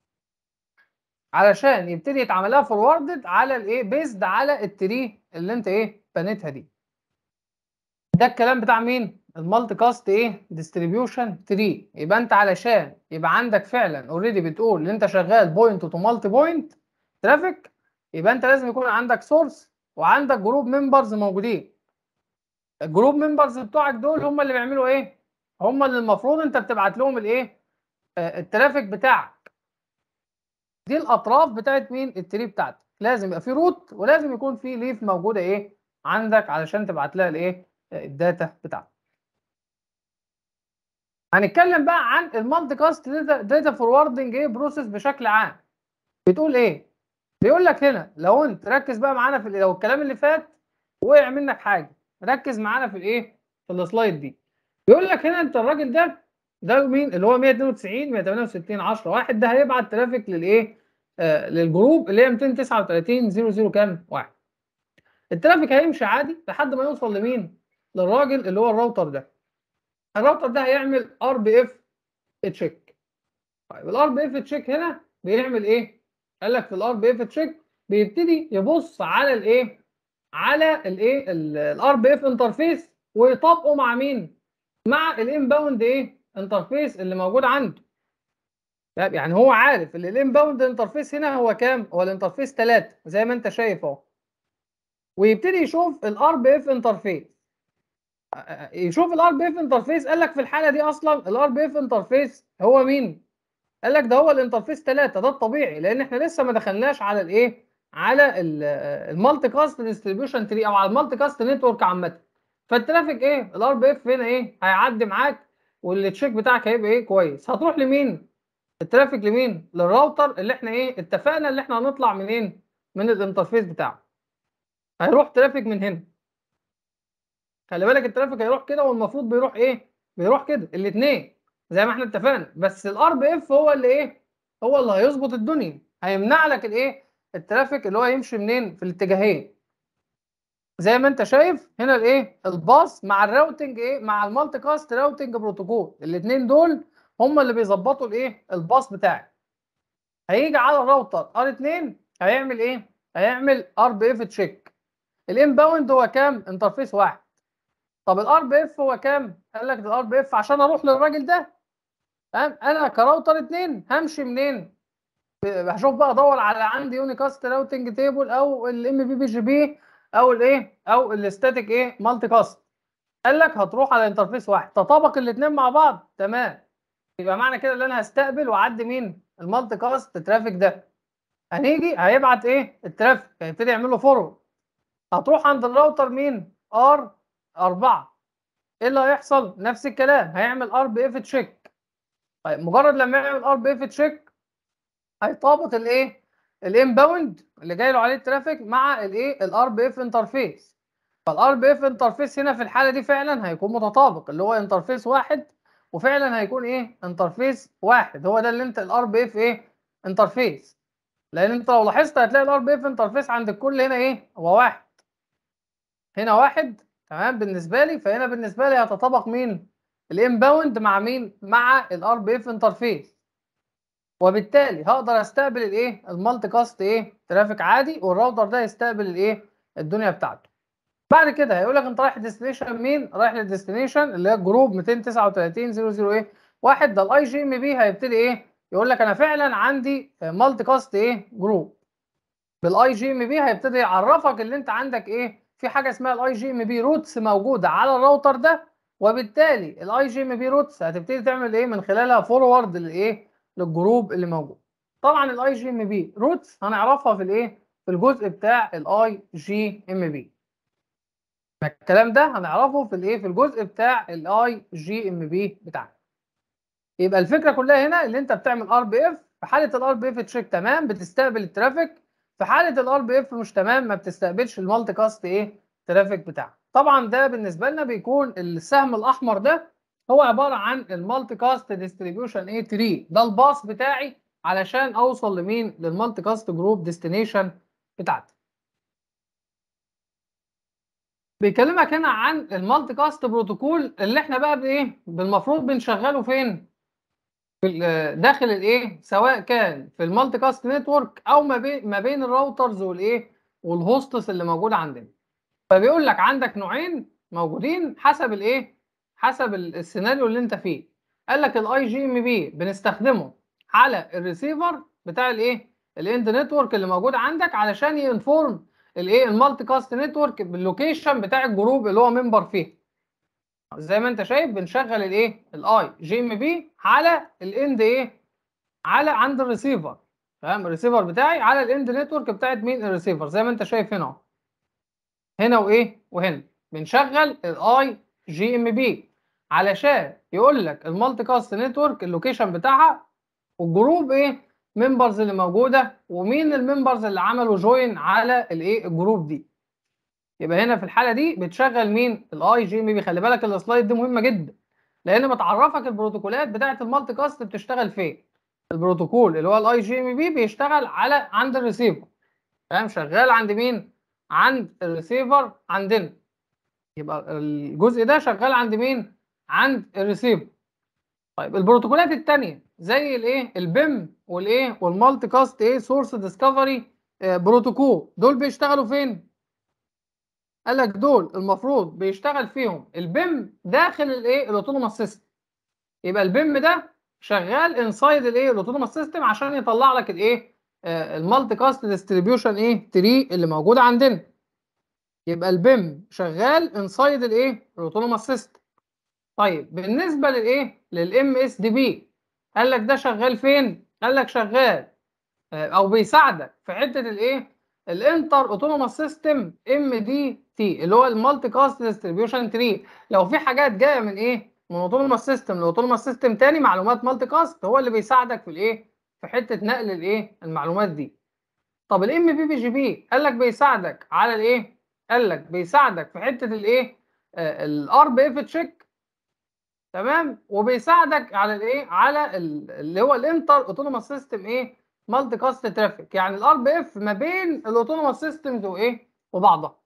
علشان يبتدي يتعمل لها فوروردد على الايه بيزد على التري اللي انت ايه بنيتها دي ده الكلام بتاع مين المالتي كاست ايه ديستريبيوشن تري يبقى انت علشان يبقى عندك فعلا اوريدي بتقول ان انت شغال بوينت تو مالتي بوينت ترافيك يبقى انت لازم يكون عندك سورس وعندك جروب ممبرز موجودين الجروب ممبرز بتوعك دول هم اللي بيعملوا ايه هم اللي المفروض انت بتبعت لهم الايه آه الترافيك بتاعك دي الاطراف بتاعت مين التري بتاعتك لازم يبقى في روت ولازم يكون في ليف موجوده ايه عندك علشان تبعت لها الايه الداتا بتاعتك هنتكلم بقى عن المالتي كاست داتا فوروردنج ايه بروسيس بشكل عام بتقول ايه بيقول لك هنا لو انت ركز بقى معانا في لو الكلام اللي فات وقع منك حاجه ركز معانا في الايه في السلايد دي بيقول لك هنا انت الراجل ده ده مين اللي هو 192 168 10 واحد ده هيبعت ترافيك للايه آه للجروب اللي هي 239 00 كام واحد الترافيك هيمشي عادي لحد ما يوصل لمين للراجل اللي هو الراوتر ده الراوتر ده هيعمل ار بي اف تشيك طيب الار بي اف تشيك هنا بيعمل ايه قال لك في الار بي اف تشيك بيبتدي يبص على الايه على الايه الار بي اف انترفيس ويطبقه مع مين مع الانباوند ايه انترفيس اللي موجود عنده يعني هو عارف ان الانباوند انترفيس هنا هو كام هو الانترفيس 3 زي ما انت شايف اهو ويبتدي يشوف الار بي اف انترفيس يشوف الار بي اف انترفيس قال لك في الحاله دي اصلا الار بي اف انترفيس هو مين قال لك ده هو الانترفيس 3 ده الطبيعي لان احنا لسه ما دخلناش على الايه على المالتي كاست ديستريبيوشن تري او على المالتي كاست نتورك عامه فالترافيك ايه الار بي اف هنا ايه هيعدي معاك والتشيك بتاعك هيبقى ايه كويس هتروح لمين الترافيك لمين للراوتر اللي احنا ايه اتفقنا اللي احنا هنطلع منين من الانترفيس بتاعه هيروح ترافيك من هنا خلي بالك الترافيك هيروح كده والمفروض بيروح ايه بيروح كده الاثنين زي ما احنا اتفقنا بس الار بي اف هو اللي ايه هو اللي هيظبط الدنيا هيمنع لك الايه الترافيك اللي هو يمشي منين في الاتجاهين زي ما انت شايف هنا الايه الباص مع الراوتنج ايه مع المالتي كاست راوتنج بروتوكول الاثنين دول هم اللي بيظبطوا الايه الباص بتاعك هيجي على الراوتر ار 2 هيعمل ايه هيعمل ار بي اف تشيك الانباوند هو كام انترفيس واحد طب الار بي اف هو كام قال لك الار بي اف عشان اروح للراجل ده تمام انا كراوتر 2 همشي منين هشوف بقى ادور على عندي يونيكاست راوتنج تيبل او الام بي بي جي بي او الايه او الاستاتيك ايه مالتي كاست قال لك هتروح على انترفيس واحد تطابق الاثنين مع بعض تمام يبقى معنى كده ان انا هستقبل واعدي مين المالتي كاست ترافيك ده هنيجي هيبعت ايه الترافيك هيبتدي يعمل له فورورد هتروح عند الراوتر مين ار 4 ايه اللي هيحصل نفس الكلام هيعمل ار بي اف تشيك طيب مجرد لما يعمل ار بي اف تشيك هيطابق الايه الانباوند اللي جاي له عليه الترافيك مع الايه الار بي اف انترفيس فالار بي اف انترفيس هنا في الحاله دي فعلا هيكون متطابق اللي هو انترفيس واحد وفعلا هيكون ايه انترفيس واحد هو ده اللي انت الار بي اف ايه انترفيس لان انت لو لاحظت هتلاقي الار بي اف انترفيس عند الكل هنا ايه هو واحد هنا واحد تمام بالنسبه لي فهنا بالنسبه لي هيتطابق مين الانباوند مع مين مع الار بي اف انترفيس وبالتالي هقدر استقبل الايه المالتي كاست ايه ترافيك عادي والراوتر ده يستقبل الايه الدنيا بتاعته بعد كده هيقول لك انت رايح ديستنيشن مين رايح للديستنيشن اللي هي جروب 239 00 ايه واحد ده الاي جي ام بي هيبتدي ايه يقول لك انا فعلا عندي مالتي كاست ايه جروب بالاي جي ام بي هيبتدي يعرفك اللي انت عندك ايه في حاجه اسمها الاي جي ام بي روتس موجوده على الراوتر ده وبالتالي الاي جي ام بي روتس هتبتدي تعمل ايه من خلالها فورورد للايه للجروب اللي موجود طبعا الاي جي ام بي روتس هنعرفها في الايه في الجزء بتاع الاي جي ام بي الكلام ده هنعرفه في الايه في الجزء بتاع الاي جي ام بي بتاعنا يبقى الفكره كلها هنا اللي انت بتعمل ار بي اف في حاله الار بي اف تشيك تمام بتستقبل الترافيك في حاله الار بي اف مش تمام ما بتستقبلش المالتي كاست ايه ترافيك بتاعك طبعا ده بالنسبه لنا بيكون السهم الاحمر ده هو عباره عن المالتي كاست ديستريبيوشن ايه تري ده الباص بتاعي علشان اوصل لمين للمالتي كاست جروب ديستنيشن بتاعتي بيكلمك هنا عن المالتي كاست بروتوكول اللي احنا بقى بايه بالمفروض بنشغله فين في داخل الايه سواء كان في المالتي كاست نتورك او ما بين ما بين الراوترز والايه والهوستس اللي موجود عندنا فبيقول لك عندك نوعين موجودين حسب الايه حسب السيناريو اللي انت فيه قال لك الاي جي ام بي بنستخدمه على الريسيفر بتاع الايه الاند نتورك اللي موجود عندك علشان ينفورم الايه المالتي كاست نتورك باللوكيشن بتاع الجروب اللي هو ممبر فيه زي ما انت شايف بنشغل الايه الاي جي ام بي على الاند ايه على عند الريسيفر تمام الريسيفر بتاعي على الاند نتورك بتاعت مين الريسيفر زي ما انت شايف هنا هنا وايه وهنا بنشغل الاي جي ام بي علشان يقول لك المالتي كاست نتورك اللوكيشن بتاعها والجروب ايه ممبرز اللي موجوده ومين الممبرز اللي عملوا جوين على الايه الجروب دي يبقى هنا في الحاله دي بتشغل مين الاي جي ام بي خلي بالك السلايد دي مهمه جدا لان بتعرفك البروتوكولات بتاعه المالتي كاست بتشتغل فين البروتوكول اللي هو الاي جي ام بي بيشتغل على عند الريسيفر فاهم شغال عند مين عند الريسيفر عندنا يبقى الجزء ده شغال عند مين عند الريسيفر طيب البروتوكولات الثانيه زي الايه البيم والايه والمالتي كاست ايه سورس ديسكفري بروتوكول دول بيشتغلوا فين قال لك دول المفروض بيشتغل فيهم البيم داخل الايه الاوتونوماس سيستم يبقى البيم ده شغال انسايد الايه الاوتونوماس سيستم عشان يطلع لك الايه آه المالتي كاست ديستريبيوشن ايه تري اللي موجوده عندنا يبقى البيم شغال انسايد الايه الاوتونوماس سيستم طيب بالنسبه للايه للام اس دي بي قال لك ده شغال فين قال لك شغال آه او بيساعدك في حته الايه الانتر اوتونوماس سيستم ام دي تي اللي هو المالتي كاست ديستريبيوشن تري لو في حاجات جايه من ايه من اوتونوماس سيستم لاوتونوماس سيستم تاني معلومات مالتي كاست هو اللي بيساعدك في الايه في حته نقل الايه المعلومات دي طب الام بي بي جي بي قال لك بيساعدك على الايه قال لك بيساعدك في حته الايه الار بي اف تشيك تمام وبيساعدك على الايه على اللي هو الانتر اوتونوماس سيستم ايه مالتي كاست ترافيك يعني الار بي اف ما بين الاوتونوماس سيستمز وايه وبعضها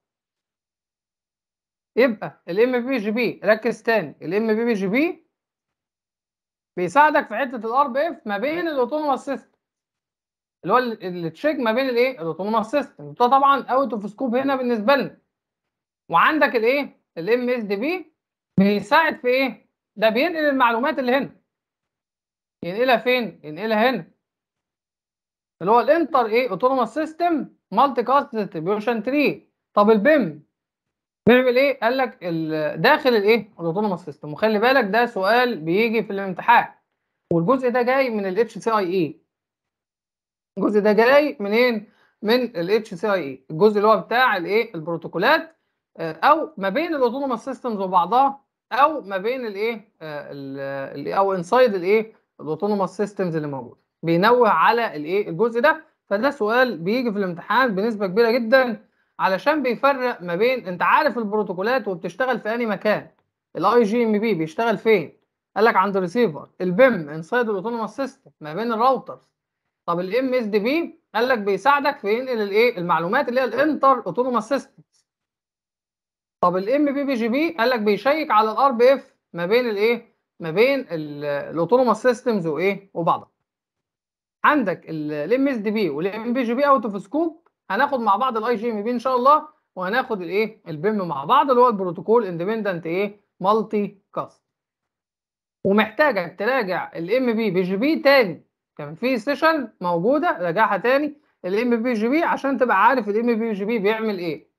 يبقى الام بي جي بي ركز تاني الام بي بي جي بي بيساعدك في حته الار بي اف ما بين الاوتونوماس سيستم اللي هو التشيك ما بين الايه الاوتونوماس سيستم ده طبعا اوت اوف سكوب هنا بالنسبه لنا وعندك الايه الام اس دي بي بيساعد في ايه ده بينقل المعلومات اللي هنا ينقلها فين ينقلها هنا اللي هو الانتر ايه اوتونوماس سيستم مالتي كاست ديستريبيوشن تري طب البيم بيعمل ايه قال لك داخل الايه الاوتونوماس سيستم وخلي بالك ده سؤال بيجي في الامتحان والجزء ده جاي من الاتش سي اي اي الجزء ده جاي منين من الاتش سي اي اي الجزء اللي هو بتاع الايه البروتوكولات او ما بين الاوتونوماس سيستمز وبعضها او ما بين الايه او انسايد الايه الاوتونوماس سيستمز اللي موجوده بينوه على الايه الجزء ده فده سؤال بيجي في الامتحان بنسبه كبيره جدا علشان بيفرق ما بين انت عارف البروتوكولات وبتشتغل في انهي مكان الاي جي ام بي بيشتغل فين قال لك عند الريسيفر البيم انسايد الاوتونوموس سيستم ما بين الراوترز طب الام اس دي بي قال لك بيساعدك في ينقل الايه المعلومات اللي هي الانتر اوتونوموس سيستم طب الام بي بي جي بي قال لك بيشيك على الار بي اف ما بين الايه ما بين الاوتونوموس سيستمز وايه وبعضها عندك الام اس دي بي والام بي جي بي اوت اوف سكوب هناخد مع بعض الاي جي ام بي ان شاء الله وهناخد الايه البيم مع بعض اللي هو البروتوكول اندبندنت ايه مالتي كاست ومحتاجك تراجع الام بي بي جي بي تاني كان في سيشن موجوده راجعها تاني الام بي جي بي عشان تبقى عارف الام بي جي بي بيعمل ايه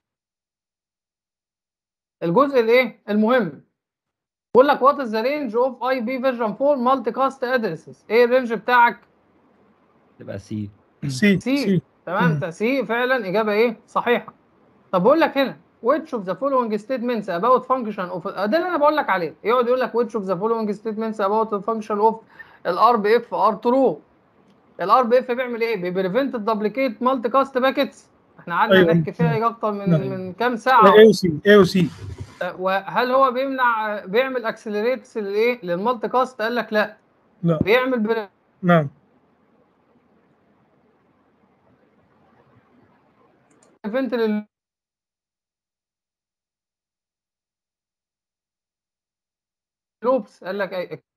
الجزء الايه المهم بيقول لك وات از ذا رينج اوف اي بي فيرجن 4 مالتي كاست ادريسز ايه الرينج بتاعك تبقى سي سي سي. سي تمام مم. تسي فعلا اجابه ايه صحيحه طب بقول لك هنا which of the following statements about function of ده اللي انا بقول لك عليه يقعد يقول لك which of the following statements about the function of الار بي اف ار ترو الار بي اف بيعمل ايه بيبريفنت الدبليكيت مالتي كاست باكيتس احنا قعدنا أيوة. نحكي فيها يجي اكتر من نعم. من كام ساعه اي او سي اي او سي وهل هو بيمنع بيعمل اكسلريتس للايه للمالتي كاست قال لك لا لا. بيعمل نعم بريفنت لل لوبس قال لك اي